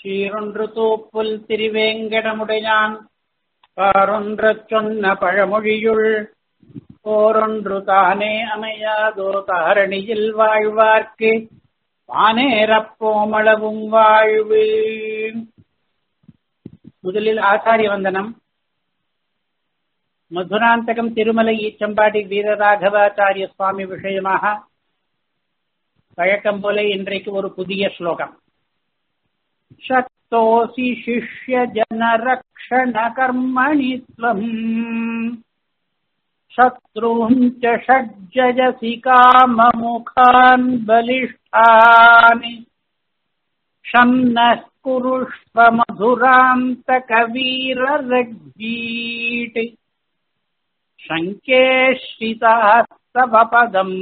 சீரொன்று தூப்புல் திருவேங்கடமுடையான் பாரொன்றச் சொன்ன பழமொழியுள் போரொன்று தானே அமையாதோ தாரணியில் வாழ்வார்க்கு வானேரப்போமளவும் வாழ்வு முதலில் ஆச்சாரிய வந்தனம் மதுராந்தகம் திருமலை ஈச்சம்பாடி வீரராகவாச்சாரிய சுவாமி விஷயமாக வழக்கம் போல இன்றைக்கு ஒரு புதிய ஸ்லோகம் शक्तोऽसि शिष्यजनरक्षणकर्मणि त्वम् शत्रून् च षड्जयसि काममुखान् बलिष्ठान् शम्नः कुरुष्व मधुरान्तकवीररग्जीट् शङ्केश्रिताः तव पदम्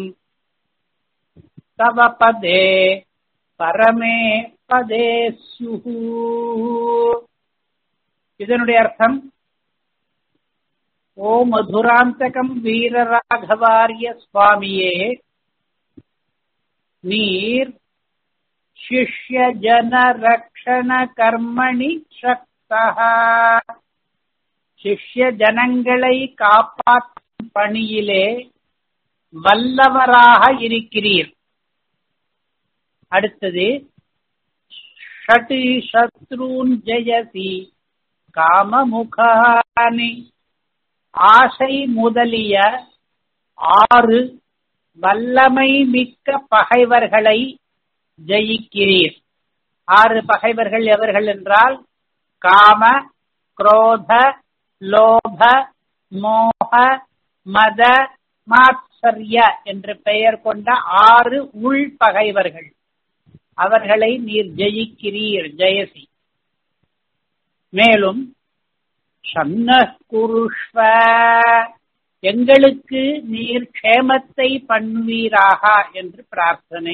तव पदे பரமே பதே சுகு இதனுடைய அர்த்தம் ஓ மதுராந்தகம் வீரராகவாரிய சுவாமியே நீர் சிஷ்ய ஜன ரக்ஷண கர்மணி சக்தா சிஷ்ய ஜனங்களை காப்பாற்றும் பணியிலே வல்லவராக இருக்கிறீர் அடுத்தது ஷட்டு சத்ரூன் ஜெயசி காமமுகானி ஆசை முதலிய ஆறு வல்லமை மிக்க பகைவர்களை ஜெயிக்கிறீர் ஆறு பகைவர்கள் எவர்கள் என்றால் காம குரோத லோப மோக மத மாத்சரிய என்று பெயர் கொண்ட ஆறு உள் பகைவர்கள் அவர்களை நீர் ஜெயிக்கிறீர் ஜெயசி மேலும் குருஷ்வ எங்களுக்கு நீர் க்ஷேமத்தை பண்ணுவீராக என்று பிரார்த்தனை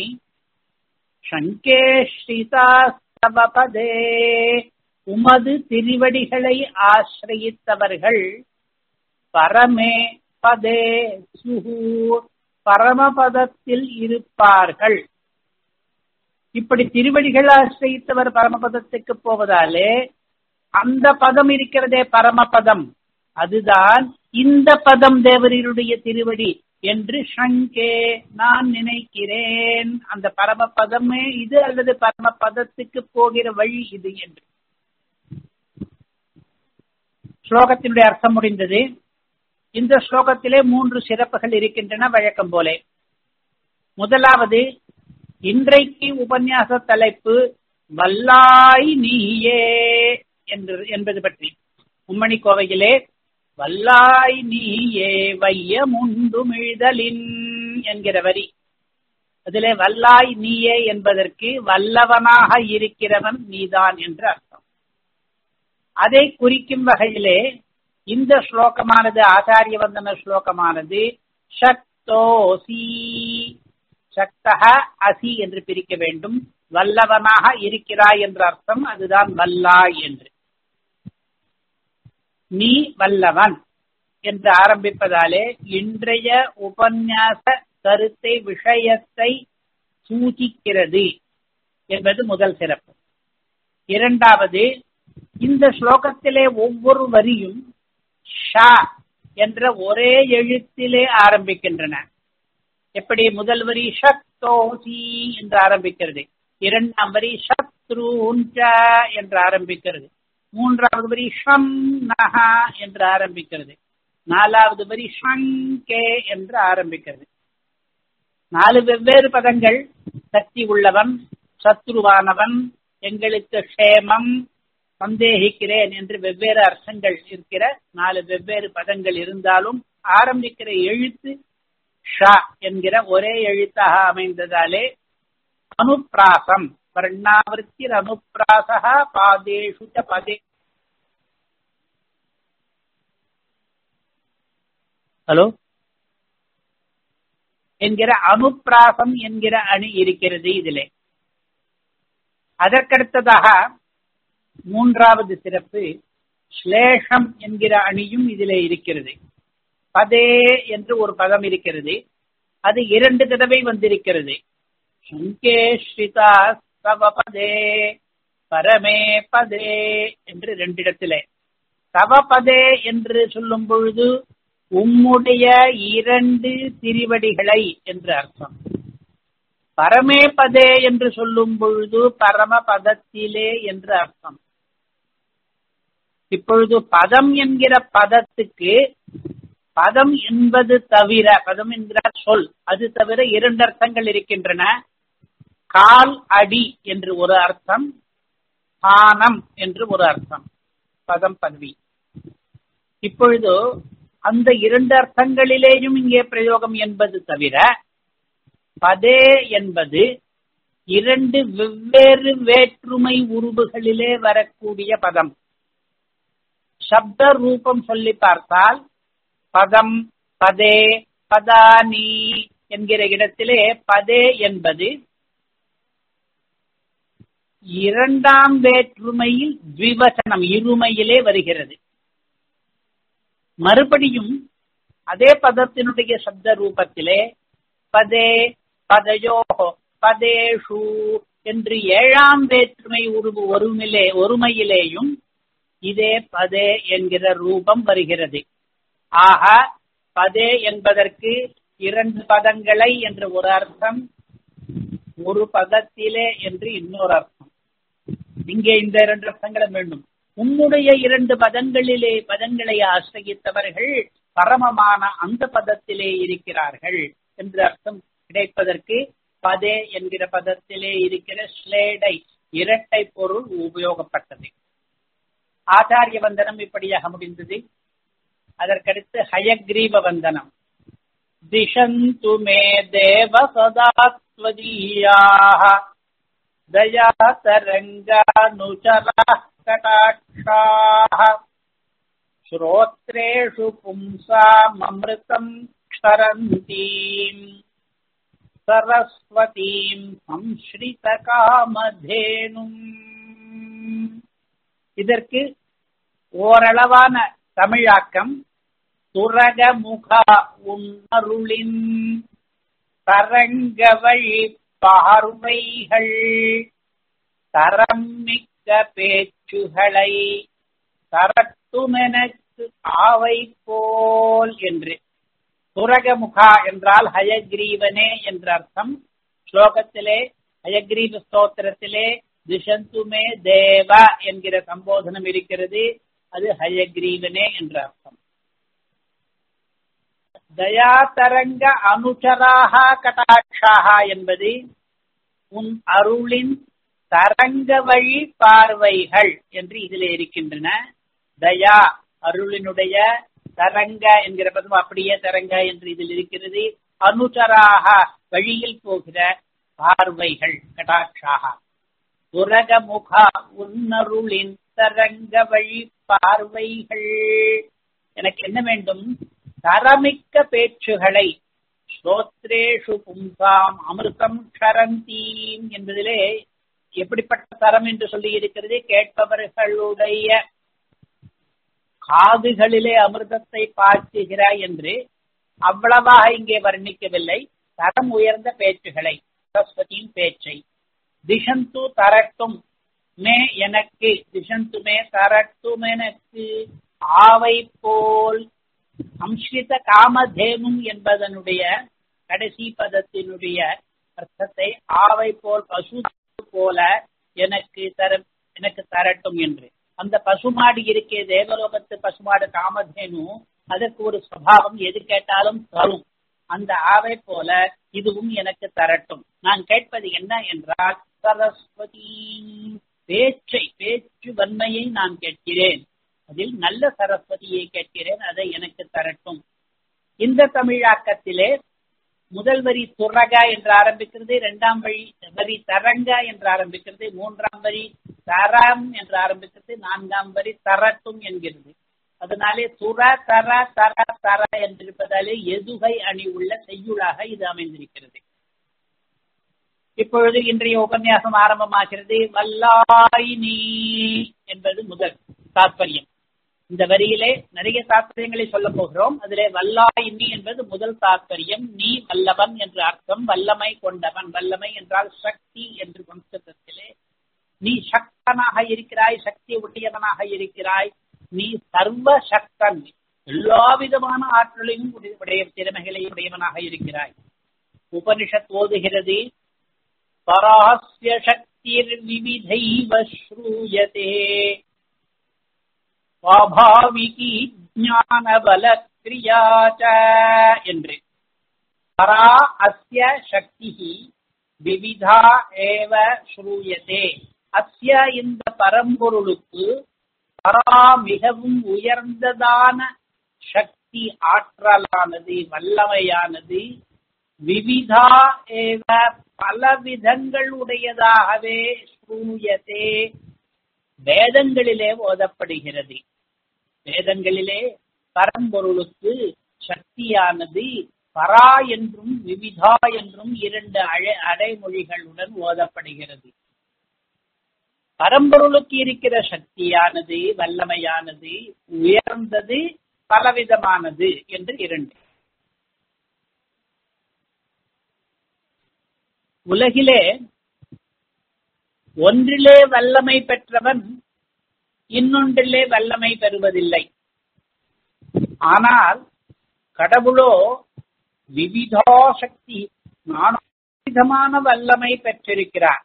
சங்கேஷ்ரிதாஸ்தவபதே உமது திருவடிகளை ஆசிரயித்தவர்கள் பரமே பதே சுகு பரமபதத்தில் இருப்பார்கள் இப்படி திருவடிகள் ஆசிரியத்தவர் பரமபதத்துக்கு போவதாலே அந்த பதம் இருக்கிறதே பரமபதம் அதுதான் இந்த பதம் தேவரீருடைய திருவடி என்று சங்கே நான் நினைக்கிறேன் அந்த பரமபதமே இது அல்லது பரமபதத்துக்கு போகிற வழி இது என்று ஸ்லோகத்தினுடைய அர்த்தம் முடிந்தது இந்த ஸ்லோகத்திலே மூன்று சிறப்புகள் இருக்கின்றன வழக்கம் போலே முதலாவது இன்றைக்கு உபன்யாச தலைப்பு வல்லாய் நீயே என்று என்பது பற்றி உம்மணி கோவையிலே வல்லாய் நீயே வைய முண்டுமிழ்தலின் என்கிற வரி அதிலே வல்லாய் நீயே என்பதற்கு வல்லவனாக இருக்கிறவன் நீதான் என்று அர்த்தம் அதை குறிக்கும் வகையிலே இந்த ஸ்லோகமானது ஆச்சாரிய வந்தன ஸ்லோகமானது சக்தோசி சக்தக அசி என்று பிரிக்க வேண்டும் வல்லவனாக இருக்கிறாய் என்ற அர்த்தம் அதுதான் வல்லாய் என்று நீ வல்லவன் என்று ஆரம்பிப்பதாலே இன்றைய உபன்யாச கருத்தை விஷயத்தை சூச்சிக்கிறது என்பது முதல் சிறப்பு இரண்டாவது இந்த ஸ்லோகத்திலே ஒவ்வொரு வரியும் ஷா என்ற ஒரே எழுத்திலே ஆரம்பிக்கின்றன எப்படி முதல் வரி சக்தோசி என்று ஆரம்பிக்கிறது இரண்டாம் வரி சத்ருஞ்ச என்று ஆரம்பிக்கிறது மூன்றாவது வரி ஷம் நகா என்று ஆரம்பிக்கிறது நாலாவது வரி ஷங்கே என்று ஆரம்பிக்கிறது நாலு வெவ்வேறு பதங்கள் சக்தி உள்ளவன் சத்ருவானவன் எங்களுக்கு க்ஷேமம் சந்தேகிக்கிறேன் என்று வெவ்வேறு அர்த்தங்கள் இருக்கிற நாலு வெவ்வேறு பதங்கள் இருந்தாலும் ஆரம்பிக்கிற எழுத்து ஷா என்கிற ஒரே எழுத்தாக அமைந்ததாலே அனுப்பிராசம் வர்ணாவிற்கிர் அனுப்பிராசா பாதேஷு பதே ஹலோ என்கிற அனுப்பிராசம் என்கிற அணி இருக்கிறது இதிலே அதற்கடுத்ததாக மூன்றாவது சிறப்பு ஸ்லேஷம் என்கிற அணியும் இதிலே இருக்கிறது பதே என்று ஒரு பதம் இருக்கிறது அது இரண்டு தடவை வந்திருக்கிறது சங்கே ஸ்ரிதா தவ பதே பரமே பதே என்று ரெண்டிடத்திலே தவபதே என்று சொல்லும் பொழுது உம்முடைய இரண்டு திருவடிகளை என்று அர்த்தம் பரமே பதே என்று சொல்லும் பொழுது பரம பதத்திலே என்று அர்த்தம் இப்பொழுது பதம் என்கிற பதத்துக்கு பதம் என்பது தவிர பதம் என்கிற சொல் அது தவிர இரண்டு அர்த்தங்கள் இருக்கின்றன கால் அடி என்று ஒரு அர்த்தம் பானம் என்று ஒரு அர்த்தம் பதம் பதவி இப்பொழுது அந்த இரண்டு அர்த்தங்களிலேயும் இங்கே பிரயோகம் என்பது தவிர பதே என்பது இரண்டு வெவ்வேறு வேற்றுமை உருவுகளிலே வரக்கூடிய பதம் சப்த ரூபம் சொல்லி பார்த்தால் பதம் பதே பதானி என்கிற இடத்திலே பதே என்பது இரண்டாம் வேற்றுமையில் த்விவசனம் இருமையிலே வருகிறது மறுபடியும் அதே பதத்தினுடைய சப்த ரூபத்திலே பதே பதயோ பதேஷு என்று ஏழாம் வேற்றுமை உருவு ஒருமிலே ஒருமையிலேயும் இதே பதே என்கிற ரூபம் வருகிறது ஆக பதே என்பதற்கு இரண்டு பதங்களை என்று ஒரு அர்த்தம் ஒரு பதத்திலே என்று இன்னொரு அர்த்தம் இங்கே இந்த இரண்டு அர்த்தங்களும் வேண்டும் உன்னுடைய இரண்டு பதங்களிலே பதங்களை ஆசிரியத்தவர்கள் பரமமான அந்த பதத்திலே இருக்கிறார்கள் என்று அர்த்தம் கிடைப்பதற்கு பதே என்கிற பதத்திலே இருக்கிற ஸ்லேடை இரட்டை பொருள் உபயோகப்பட்டது ஆச்சாரிய வந்தனம் இப்படியாக முடிந்தது அதற்கடுத்து ஹயக்ரீவ வந்தனம் திஷந்து மே தேவ சதாத்வதீயாக दया तरङ्गानुचराः कटाक्षाः श्रोत्रेषु पुंसाममृतम् क्षरन्तीम् सरस्वतीम् संश्ரிதகாமதேனும் இதற்கு ஓரளவான தமிழாக்கம் துரகமுகா உன்னருளின் தரங்க வழி பார்வைகள் தரம் மிக்க பேச்சுகளை தரட்டுமெனக்கு ஆவை போல் என்று துரகமுகா என்றால் ஹயக்ரீவனே என்ற அர்த்தம் ஸ்லோகத்திலே ஹயக்ரீவ ஸ்தோத்திரத்திலே திசந்துமே தேவ என்கிற சம்போதனம் இருக்கிறது அது ஹயக்ரீவனே என்ற அர்த்தம் தயாதரங்க அனுச்சராக கட்டாட்சாக என்பது உன் அருளின் தரங்க வழி பார்வைகள் என்று இதில் இருக்கின்றன தயா அருளினுடைய தரங்க என்கிற பதம் அப்படியே தரங்க என்று இதில் இருக்கிறது அனுச்சராக வழியில் போகிற பார்வைகள் கடாட்சாக துரகமுக உன்னருளின் தரங்க வழி பார்வைகள் எனக்கு என்ன வேண்டும் தரமிக்க பேச்சுகளை ஸ்ரோத்ரேஷு பும்சாம் அமிர்தம் க்ஷரந்தீம் என்பதிலே எப்படிப்பட்ட தரம் என்று சொல்லி இருக்கிறது கேட்பவர்களுடைய காதுகளிலே அமிர்தத்தை பாய்ச்சுகிறாய் என்று அவ்வளவாக இங்கே வர்ணிக்கவில்லை தரம் உயர்ந்த பேச்சுகளை சரஸ்வதியின் பேச்சை திஷந்து தரட்டும் மே எனக்கு திஷந்து மே தரட்டும் எனக்கு ஆவை போல் சம்ஸ்கிருத காமதேனும் என்பதனுடைய கடைசி பதத்தினுடைய அர்த்தத்தை ஆவை போல் பசு போல எனக்கு தர எனக்கு தரட்டும் என்று அந்த பசுமாடு இருக்கே தேவலோகத்து பசுமாடு காமதேனு அதற்கு ஒரு சுவாவம் எது கேட்டாலும் தரும் அந்த ஆவை போல இதுவும் எனக்கு தரட்டும் நான் கேட்பது என்ன என்றால் சரஸ்வதி பேச்சை பேச்சு வன்மையை நான் கேட்கிறேன் அதில் நல்ல சரஸ்வதியை கேட்கிறேன் அதை எனக்கு தரட்டும் இந்த தமிழாக்கத்திலே முதல் வரி துரக என்று ஆரம்பிக்கிறது இரண்டாம் வழி வரி தரங்க என்று ஆரம்பிக்கிறது மூன்றாம் வரி தரம் என்று ஆரம்பிக்கிறது நான்காம் வரி தரட்டும் என்கிறது அதனாலே துர தர தர தர என்றிருப்பதாலே எதுகை அணி உள்ள செய்யுளாக இது அமைந்திருக்கிறது இப்பொழுது இன்றைய உபன்யாசம் ஆரம்பமாகிறது வல்லாய் நீ என்பது முதல் தாற்பயம் இந்த வரியிலே நிறைய தாற்பயங்களை சொல்ல போகிறோம் அதிலே வல்லாய் நீ என்பது முதல் தாற்பயம் நீ வல்லவன் என்று அர்த்தம் வல்லமை கொண்டவன் வல்லமை என்றால் சக்தி என்று சம்ஸ்கிருதத்திலே நீ சக்தனாக இருக்கிறாய் சக்தி உடையவனாக இருக்கிறாய் நீ சர்வ சக்தன் எல்லா விதமான ஆற்றலையும் உடைய திறமைகளையும் உடையவனாக இருக்கிறாய் உபனிஷத் ஓதுகிறது பராஸ்ய சக்திர் விவிதைவ ஸ்ரூயதே சுவாபாவிகி ஞான பல கிரியாச்ச என்று பரா அஸ்ய சக்தி விவிதா ஏவ ஸ்ரூயதே அஸ்ய இந்த பரம்பொருளுக்கு பரா மிகவும் உயர்ந்ததான சக்தி ஆற்றலானது வல்லமையானது விவிதா ஏவ பல விதங்கள் உடையதாகவே ஸ்ரூயதே வேதங்களிலே ஓதப்படுகிறது வேதங்களிலே பரம்பொருளுக்கு சக்தியானது பரா என்றும் விவிதா என்றும் இரண்டு அழை அடைமொழிகளுடன் ஓதப்படுகிறது பரம்பொருளுக்கு இருக்கிற சக்தியானது வல்லமையானது உயர்ந்தது பலவிதமானது என்று இரண்டு உலகிலே ஒன்றிலே வல்லமை பெற்றவன் இன்னொன்றிலே வல்லமை பெறுவதில்லை ஆனால் கடவுளோ விவிதா சக்தி விதமான வல்லமை பெற்றிருக்கிறார்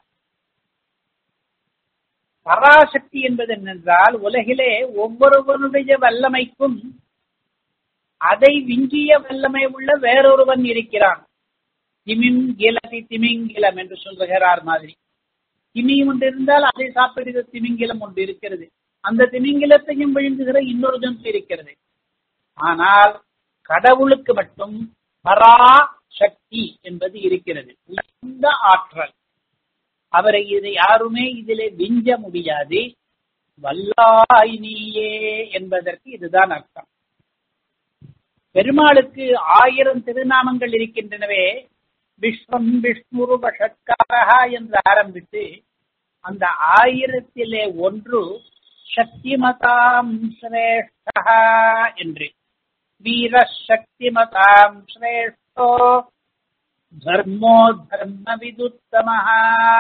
பராசக்தி என்பது என்னென்றால் உலகிலே ஒவ்வொருவனுடைய வல்லமைக்கும் அதை விஞ்சிய வல்லமை உள்ள வேறொருவன் இருக்கிறான் திமிம் கிலதி திமிங்கிலம் என்று சொல்லுகிறார் மாதிரி திமி ஒன்று இருந்தால் அதை சாப்பிடுகிற திமிங்கிலம் ஒன்று இருக்கிறது அந்த திமிங்கிலத்தையும் விழுங்குகிற இன்னொரு ஜந்து இருக்கிறது ஆனால் கடவுளுக்கு மட்டும் பரா சக்தி என்பது இருக்கிறது உயர்ந்த ஆற்றல் அவரை இதை யாருமே இதிலே விஞ்ச முடியாது வல்லாய் நீயே என்பதற்கு இதுதான் அர்த்தம் பெருமாளுக்கு ஆயிரம் திருநாமங்கள் இருக்கின்றனவே விஸ்வம் விஷ்ணு வஷட்காரா என்று ஆரம்பித்து அந்த ஆயிரத்திலே ஒன்று சக்திமதாம் சிரேஷ்டா என்று வீர சக்திமதாம் சிரேஷ்டோ தர்மோ தர்ம விதுத்தமஹா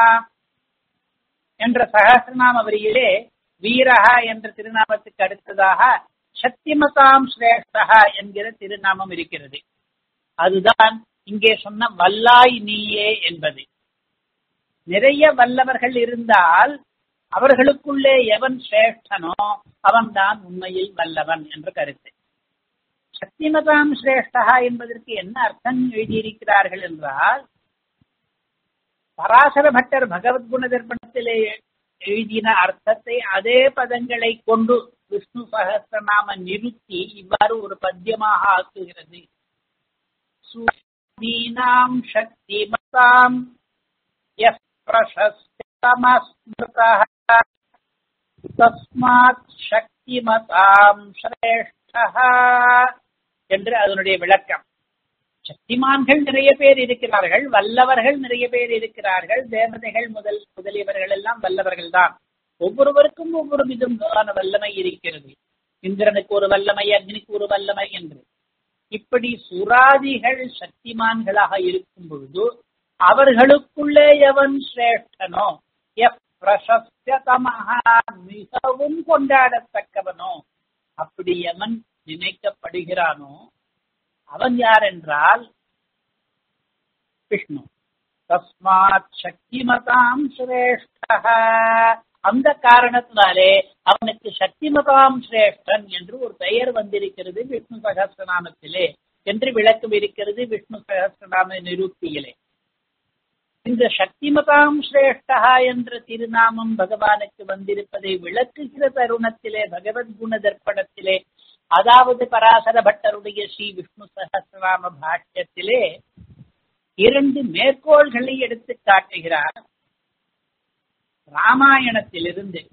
என்ற சகசிரநாம வரியிலே வீரஹா என்ற திருநாமத்துக்கு அடுத்ததாக சக்திமதாம் சிரேஷ்டா என்கிற திருநாமம் இருக்கிறது அதுதான் இங்கே சொன்ன வல்லாய் நீயே என்பது நிறைய வல்லவர்கள் இருந்தால் அவர்களுக்குள்ளே எவன் சிரேஷ்டனோ அவன்தான் உண்மையில் வல்லவன் என்ற கருத்து சத்தியமதாம் சிரேஷ்டா என்பதற்கு என்ன அர்த்தம் எழுதியிருக்கிறார்கள் என்றால் பராசர பட்டர் பகவத்குண தர்ப்பணத்திலே எழுதின அர்த்தத்தை அதே பதங்களை கொண்டு விஷ்ணு சகசிரநாம நிறுத்தி இவ்வாறு ஒரு பத்தியமாக ஆக்குகிறது சூதீனாம் சக்திமதாம் எஸ் பிரசஸ்தமஸ்மிருதः தஸ்மாத் சக்திமதாம் சிரேஷ்டः என்று அதனுடைய விளக்கம் சக்திமான்கள் நிறைய பேர் இருக்கிறார்கள் வல்லவர்கள் நிறைய பேர் இருக்கிறார்கள் தேவதைகள் முதல் முதலியவர்கள் எல்லாம் வல்லவர்கள் தான் ஒவ்வொருவருக்கும் ஒவ்வொரு விதமான வல்லமை இருக்கிறது இந்திரனுக்கு ஒரு வல்லமை அக்னிக்கு ஒரு வல்லமை என்று இப்படி சுராதிகள் சக்திமான்களாக இருக்கும் பொழுது அவர்களுக்குள்ளே எவன் சிரேஷ்டனோ எப் பிரசஸ்தமகா மிகவும் கொண்டாடத்தக்கவனோ அப்படி எவன் நினைக்கப்படுகிறானோ அவன் யார் என்றால் விஷ்ணு தஸ்மாத் சக்திமதாம் சிரேஷ்ட அந்த காரணத்தினாலே அவனுக்கு சக்திமதாம் சிரேஷ்டன் என்று ஒரு பெயர் வந்திருக்கிறது விஷ்ணு சகசிரநாமத்திலே என்று விளக்கம் இருக்கிறது விஷ்ணு சகசிரநாம நிரூப்தியிலே இந்த சக்திமதாம் சிரேஷ்டா என்ற திருநாமம் பகவானுக்கு வந்திருப்பதை விளக்குகிற தருணத்திலே பகவத்குண தர்ப்பணத்திலே அதாவது பராசர பட்டருடைய ஸ்ரீ விஷ்ணு சகசிரநாம பாஷ்யத்திலே இரண்டு மேற்கோள்களை எடுத்து காட்டுகிறார் ராமாயணத்திலிருந்து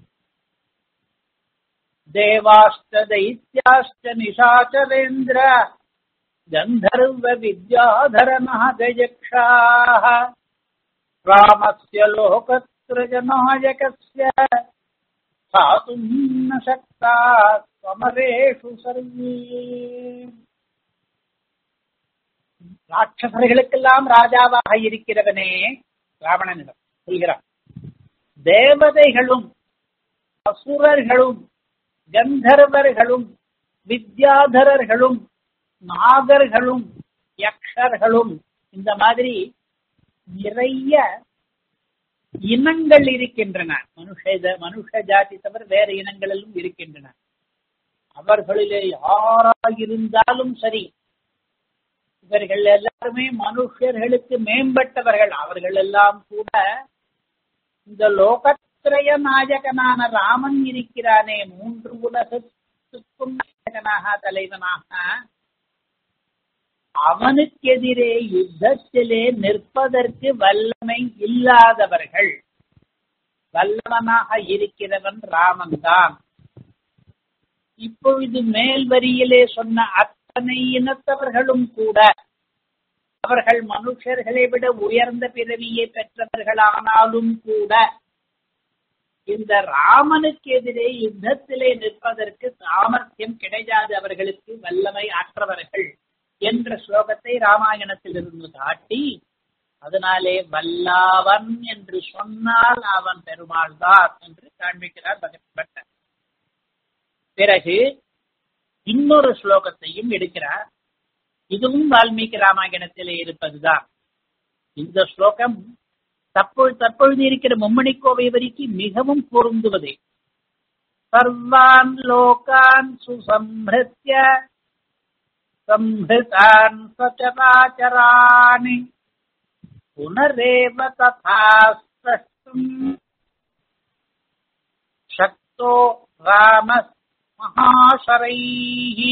தேவாஷ்ட தைத்யாஷ்ட நிஷாச்சரேந்திர கந்தர்வ வித்யாதர மகஜக்ஷாः ராமஸ்ய லோகத்ரஜநாயகஸ்ய சாதும் ந சக்தா ஸ்வமரேஷு சர்வே ராட்சசர்களுக்கெல்லாம் ராஜாவாக இருக்கிறவனே ராவணனிடம் சொல்கிறான் தேவதைகளும் அசுரர்களும் கந்தர்வர்களும் வித்யாதரர்களும் நாகர்களும் யக்ஷர்களும் இந்த மாதிரி நிறைய இனங்கள் இருக்கின்றன மனுஷ மனுஷ ஜாதி தவிர வேற இனங்களிலும் இருக்கின்றன அவர்களிலே யாராயிருந்தாலும் சரி இவர்கள் எல்லாருமே மனுஷர்களுக்கு மேம்பட்டவர்கள் அவர்கள் எல்லாம் கூட இந்த லோகத்திரய நாயகனான ராமன் இருக்கிறானே மூன்று உலகத்துக்கும் நாயகனாக தலைவனாக அவனுக்கு எதிரே யுத்தத்திலே நிற்பதற்கு வல்லமை இல்லாதவர்கள் வல்லவனாக இருக்கிறவன் ராமன் தான் இப்பொழுது மேல் வரியிலே சொன்ன அத்தனை இனத்தவர்களும் கூட அவர்கள் மனுஷர்களை விட உயர்ந்த பிறவியை பெற்றவர்களானாலும் கூட இந்த ராமனுக்கு எதிரே யுத்தத்திலே நிற்பதற்கு சாமர்த்தியம் கிடையாது அவர்களுக்கு வல்லமை ஆற்றவர்கள் என்ற ஸ்லோகத்தை ராமாயணத்தில் இருந்து காட்டி அதனாலே வல்லாவன் என்று சொன்னால் அவன் பெருமாள் தான் என்று காண்பிக்கிறார் பகத் பிறகு இன்னொரு ஸ்லோகத்தையும் எடுக்கிறார் இதுவும் வால்மீகி ராமாயணத்திலே இருப்பதுதான் இந்த ஸ்லோகம் தற்பொழுது தற்பொழுது இருக்கிற மும்மணி கோவை வரிக்கு மிகவும் பொருந்துவது சர்வான் லோகான் சுசம்பிருத்திய சம்பிருதான் சச்சராச்சராணி புனரேவ ததா ஸ்ரஷ்டும் சக்தோ ராமஸ் மகாசரைஹி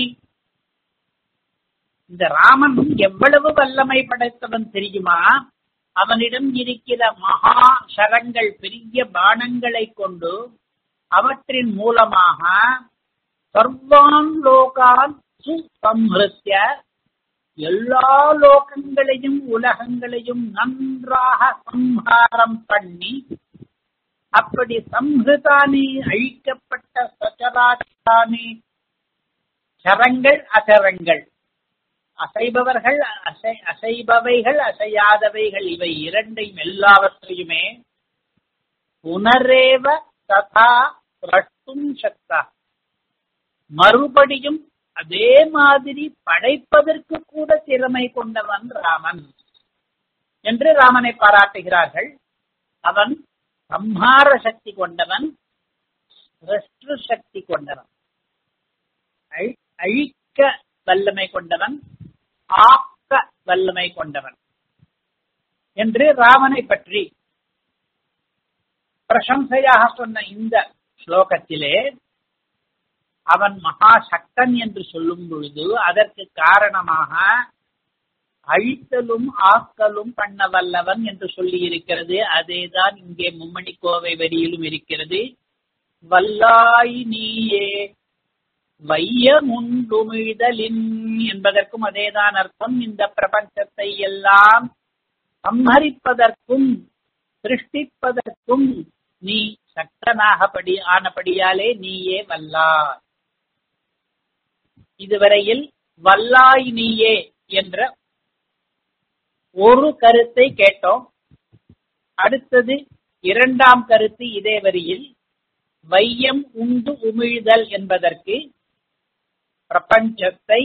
இந்த ராமன் எவ்வளவு வல்லமை படைத்தவன் தெரியுமா அவனிடம் இருக்கிற மகா சரங்கள் பெரிய பானங்களை கொண்டு அவற்றின் மூலமாக சர்வான் லோகான் சுசம்ஹிருத்திய எல்லா லோகங்களையும் உலகங்களையும் நன்றாக சம்ஹாரம் பண்ணி அப்படி சம்ஹிருதானி அழிக்கப்பட்ட சச்சராச்சானி சரங்கள் அசரங்கள் அசைபவர்கள் அசை அசைபவைகள் அசையாதவைகள் இவை இரண்டையும் எல்லாவற்றையுமே புனரேவ ததா ரட்டும் சக்தா மறுபடியும் அதே மாதிரி படைப்பதற்கு கூட திறமை கொண்டவன் ராமன் என்று ராமனை பாராட்டுகிறார்கள் அவன் சம்ஹார சக்தி கொண்டவன் சிருஷ்டு சக்தி கொண்டவன் அழிக்க வல்லமை கொண்டவன் ஆக்க வல்லமை கொண்டவன் என்று ராமனை பற்றி பிரசம்சையாக சொன்ன இந்த ஸ்லோகத்திலே அவன் மகா சக்தன் என்று சொல்லும் பொழுது அதற்கு காரணமாக அழித்தலும் ஆக்கலும் பண்ண வல்லவன் என்று சொல்லி இருக்கிறது அதேதான் இங்கே மும்மணி கோவை வரியிலும் இருக்கிறது வல்லாய் நீயே வையமுண்டுமிழ்தலின் என்பதற்கும் அதேதான் அர்த்தம் இந்த பிரபஞ்சத்தை எல்லாம் சம்ஹரிப்பதற்கும் சிருஷ்டிப்பதற்கும் நீ சக்தனாகபடி ஆனபடியாலே நீயே வல்லாய் இதுவரையில் வல்லாய் நீயே என்ற ஒரு கருத்தை கேட்டோம் அடுத்தது இரண்டாம் கருத்து இதே வரியில் வையம் உண்டு உமிழ்தல் என்பதற்கு பிரபஞ்சத்தை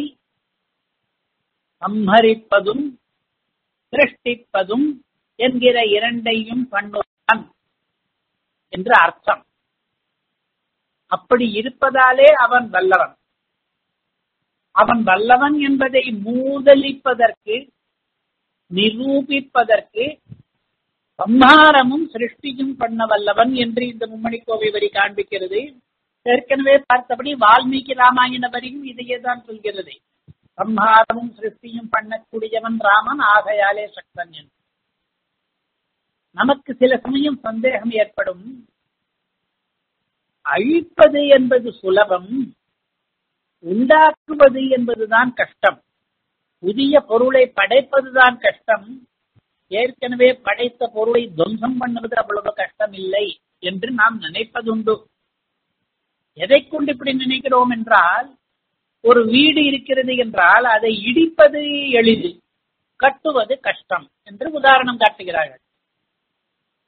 சம்ஹரிப்பதும் சிருஷ்டிப்பதும் என்கிற இரண்டையும் பண்ணுவான் என்று அர்த்தம் அப்படி இருப்பதாலே அவன் வல்லவன் அவன் வல்லவன் என்பதை மூதலிப்பதற்கு நிரூபிப்பதற்கு சம்ஹாரமும் சிருஷ்டியும் பண்ண வல்லவன் என்று இந்த மும்மணி கோவை வரி காண்பிக்கிறது ஏற்கனவே பார்த்தபடி வால்மீகி ராமாயண வரியும் இதையே தான் சொல்கிறது சம்ஹாரமும் சிருஷ்டியும் பண்ணக்கூடியவன் ராமன் ஆகையாலே சக்தன் என்று நமக்கு சில சமயம் சந்தேகம் ஏற்படும் அழிப்பது என்பது சுலபம் உண்டாக்குவது என்பதுதான் கஷ்டம் புதிய பொருளை படைப்பதுதான் கஷ்டம் ஏற்கனவே படைத்த பொருளை துவம்சம் பண்ணுவது அவ்வளவு கஷ்டம் இல்லை என்று நாம் நினைப்பதுண்டு எதை கொண்டு இப்படி நினைக்கிறோம் என்றால் ஒரு வீடு இருக்கிறது என்றால் அதை இடிப்பது எளிது கட்டுவது கஷ்டம் என்று உதாரணம் காட்டுகிறார்கள்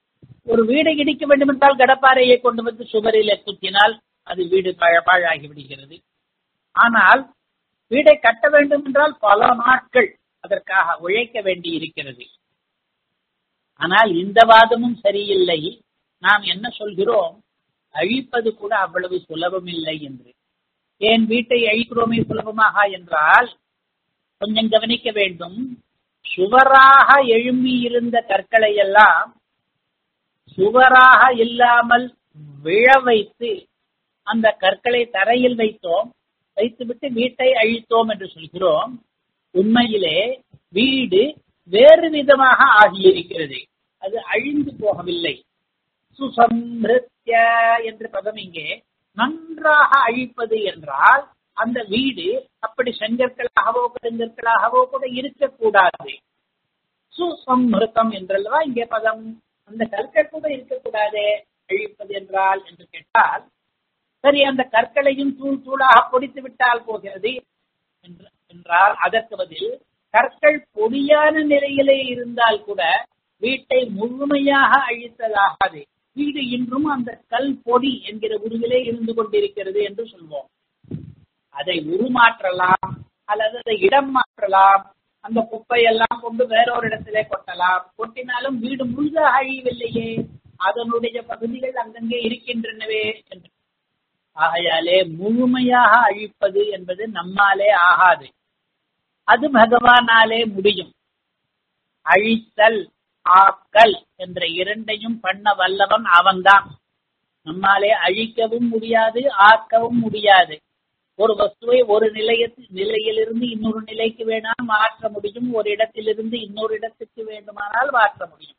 ஒரு வீடை இடிக்க வேண்டும் என்றால் கடப்பாறையை கொண்டு வந்து சுவரில் குத்தினால் அது வீடு பாழாகி விடுகிறது ஆனால் வீடை கட்ட வேண்டும் என்றால் பல நாட்கள் அதற்காக உழைக்க வேண்டி இருக்கிறது ஆனால் இந்த வாதமும் சரியில்லை நாம் என்ன சொல்கிறோம் அழிப்பது கூட அவ்வளவு சுலபம் இல்லை என்று ஏன் வீட்டை அழிக்கிறோமே சுலபமாக என்றால் கொஞ்சம் கவனிக்க வேண்டும் சுவராக எழும்பி இருந்த கற்களை எல்லாம் சுவராக இல்லாமல் விழ வைத்து அந்த கற்களை தரையில் வைத்தோம் வைத்துவிட்டு வீட்டை அழித்தோம் என்று சொல்கிறோம் உண்மையிலே வீடு வேறு விதமாக ஆகியிருக்கிறது அது அழிந்து போகவில்லை சுசம்பிருத்திய என்ற பதம் இங்கே நன்றாக அழிப்பது என்றால் அந்த வீடு அப்படி செங்கற்களாகவோ பெருங்கற்களாகவோ கூட இருக்கக்கூடாது சுசம்ஹிருத்தம் என்றல்லவா இங்கே பதம் அந்த கற்கள் கூட இருக்கக்கூடாதே அழிப்பது என்றால் என்று கேட்டால் சரி அந்த கற்களையும் தூள் தூளாக பொடித்து விட்டால் போகிறது என்றால் அதற்கு பதில் கற்கள் பொடியான நிலையிலே இருந்தால் கூட வீட்டை முழுமையாக அழித்ததாகாது வீடு இன்றும் அந்த கல் பொடி என்கிற உருவிலே இருந்து கொண்டிருக்கிறது என்று சொல்வோம் அதை உருமாற்றலாம் அல்லது அதை இடம் மாற்றலாம் அந்த குப்பையெல்லாம் கொண்டு வேறொரு இடத்திலே கொட்டலாம் கொட்டினாலும் வீடு முழுதாக அழியவில்லையே அதனுடைய பகுதிகள் அங்கங்கே இருக்கின்றனவே என்று ஆகையாலே முழுமையாக அழிப்பது என்பது நம்மாலே ஆகாது அது பகவானாலே முடியும் அழித்தல் ஆக்கல் என்ற இரண்டையும் பண்ண வல்லவன் அவன்தான் நம்மாலே அழிக்கவும் முடியாது ஆக்கவும் முடியாது ஒரு வஸ்துவை ஒரு நிலைய நிலையிலிருந்து இன்னொரு நிலைக்கு வேணால் மாற்ற முடியும் ஒரு இடத்திலிருந்து இன்னொரு இடத்துக்கு வேண்டுமானால் மாற்ற முடியும்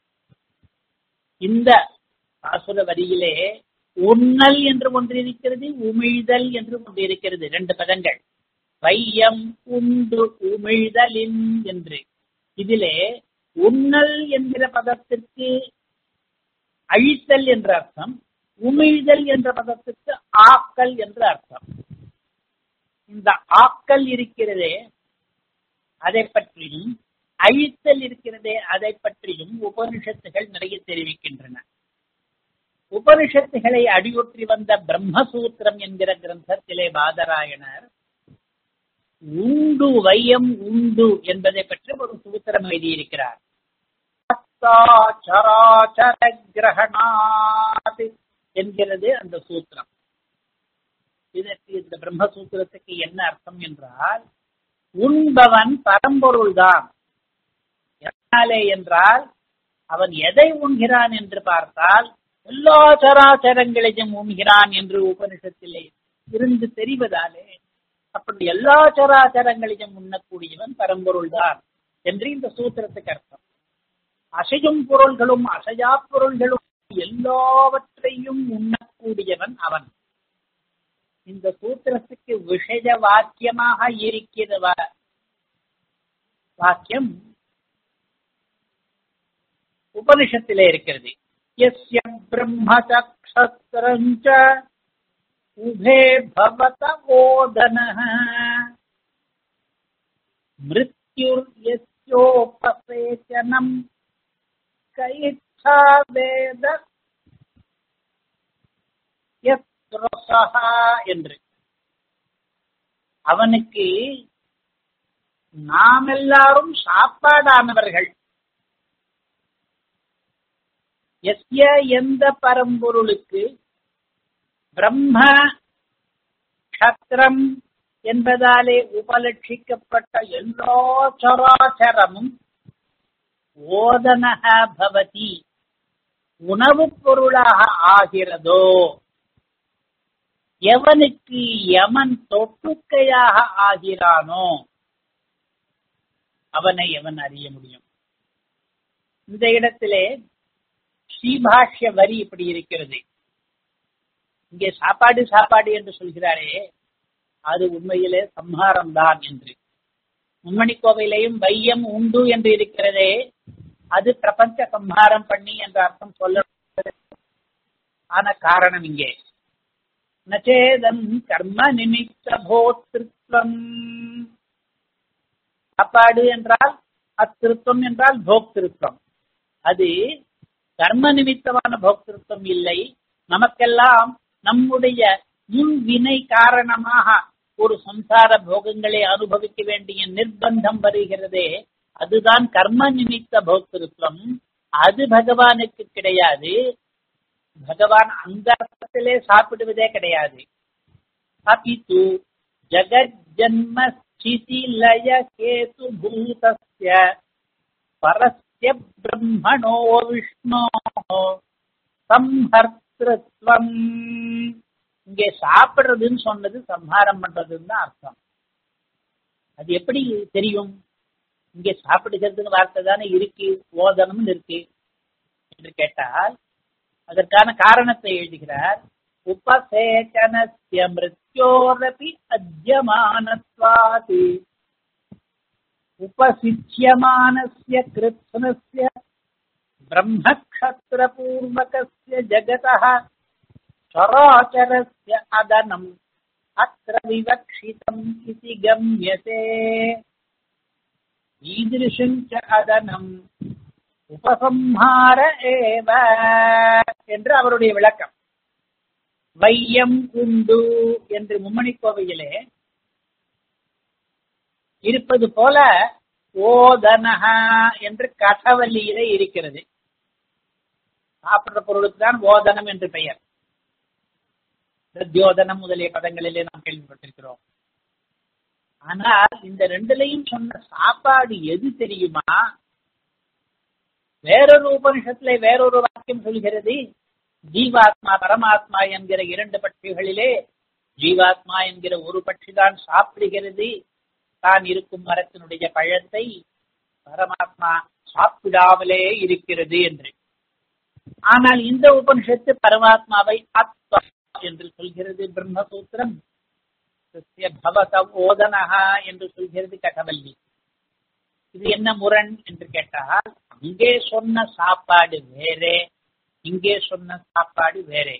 இந்த பாசுர வரியிலே உண்ணல் என்று ஒன்று இருக்கிறது உமிழ்தல் என்று ஒன்று இருக்கிறது ரெண்டு பதங்கள் வையம் உண்டு உமிழ்தலின் என்று இதிலே உண்ணல் என்கிற பதத்திற்கு அழித்தல் என்ற அர்த்தம் உமிழ்தல் என்ற பதத்திற்கு ஆக்கல் என்ற அர்த்தம் இந்த ஆக்கல் இருக்கிறதே அதை பற்றியும் அழித்தல் இருக்கிறதே அதை பற்றியும் உபனிஷத்துகள் நிறைய தெரிவிக்கின்றன உபனிஷத்துகளை அடியொற்றி வந்த பிரம்மசூத்திரம் என்கிற கிரந்தத்திலே பாதராயணர் உண்டு வையம் உண்டு என்பதை பற்றி ஒரு சூத்திரம் எழுதியிருக்கிறார் கிரகணாத் என்கிறது அந்த சூத்திரம் இதற்கு இந்த பிரம்மசூத்திரத்துக்கு என்ன அர்த்தம் என்றால் உண்பவன் பரம்பொருள்தான் எதனாலே என்றால் அவன் எதை உண்கிறான் என்று பார்த்தால் எல்லா சராச்சரங்களையும் உண்கிறான் என்று உபனிஷத்திலே இருந்து தெரிவதாலே அப்படி எல்லா சராச்சரங்களையும் உண்ணக்கூடியவன் பரம்பொருள் தான் என்று இந்த சூத்திரத்துக்கு அர்த்தம் அசையும் பொருள்களும் அசையா பொருள்களும் எல்லாவற்றையும் உண்ணக்கூடியவன் அவன் இந்த சூத்திரத்துக்கு விஷய வாக்கியமாக இருக்கிற வாக்கியம் உபனிஷத்திலே இருக்கிறது यस्य ब्रह्मचक्षत्रञ्च उभे भवत ओदनः मृत्युर्यस्योपसेचनम् कैच्छा वेद என்று அவனுக்கு நாம் எல்லாரும் சாப்பாடானவர்கள் எஸ்ய எந்த பரம்பொருளுக்கு பிரம்ம கத்திரம் என்பதாலே உபலட்சிக்கப்பட்ட எல்லா சராச்சரமும் ஓதனக பவதி உணவுப் பொருளாக ஆகிறதோ எவனுக்கு யமன் தொட்டுக்கையாக ஆகிறானோ அவனை எவன் அறிய முடியும் இந்த இடத்திலே ஸ்ரீபாஷ்ய வரி இப்படி இருக்கிறது இங்கே சாப்பாடு சாப்பாடு என்று சொல்கிறாரே அது உண்மையிலே சம்ஹாரம் தான் என்று மும்மணி கோவிலையும் வையம் உண்டு என்று இருக்கிறதே அது பிரபஞ்ச சம்ஹாரம் பண்ணி என்ற அர்த்தம் சொல்ல ஆன காரணம் இங்கே நச்சேதம் கர்ம நிமித்த போத்திருத்தம் சாப்பாடு என்றால் அத்திருத்தம் என்றால் போக்திருத்தம் அது கர்ம நிமித்தமான போக்திருத்தம் இல்லை நமக்கெல்லாம் நம்முடைய முன் வினை காரணமாக ஒரு சம்சார போகங்களை அனுபவிக்க வேண்டிய நிர்பந்தம் வருகிறதே அதுதான் கர்ம நிமித்த போக்திருத்தம் அது பகவானுக்கு கிடையாது பகவான் அந்த அர்த்தத்திலே சாப்பிடுவதே கிடையாது அபித்து ஜகஜன்ம ஸ்திதி லய கேது பூதஸ்ய பரஸ்ய பிரம்மணோ விஷ்ணோ சம்ஹர்த்திருத்வம் இங்கே சாப்பிடுறதுன்னு சொன்னது சம்ஹாரம் பண்றதுன்னு தான் அர்த்தம் அது எப்படி தெரியும் இங்கே சாப்பிடுகிறதுன்னு வார்த்தை தானே இருக்கு ஓதனம் இருக்கு என்று கேட்டால் அதற்கான காரணத்தை எழுதுகிறார் உபசேச்சனஸ்ய மிருத்யோரபி அத்தியமானத்வாதி उपसिच्यमानस्य कृत्स्नस्य ब्रह्मक्षत्रपूर्वकस्य जगतः चराचरस्य अदनम् अत्र विवक्षितम् इति गम्यते ईदृशम् च அதனம் உபசம்ஹார ஏவ என்று அவருடைய விளக்கம் வையம் உண்டு என்று மும்மணி கோவையிலே இருப்பது போல ஓதனஹா என்று கதவல்லியிலே இருக்கிறது சாப்பிடுற பொருளுக்கு தான் ஓதனம் என்று பெயர் பிரத்யோதனம் முதலிய பதங்களிலே நாம் கேள்விப்பட்டிருக்கிறோம் ஆனால் இந்த ரெண்டுலையும் சொன்ன சாப்பாடு எது தெரியுமா வேறொரு உபனிஷத்துல வேறொரு வாக்கியம் சொல்கிறது ஜீவாத்மா பரமாத்மா என்கிற இரண்டு பட்சிகளிலே ஜீவாத்மா என்கிற ஒரு பட்சி தான் சாப்பிடுகிறது தான் இருக்கும் மரத்தினுடைய பழத்தை பரமாத்மா சாப்பிடாமலே இருக்கிறது என்று ஆனால் இந்த உபனிஷத்து பரமாத்மாவை ஆத்மா என்று சொல்கிறது பிரம்மசூத்திரம் பவத ஓதனஹா என்று சொல்கிறது ககவல்லி இது என்ன முரண் என்று கேட்டால் அங்கே சொன்ன சாப்பாடு வேறே இங்கே சொன்ன சாப்பாடு வேறே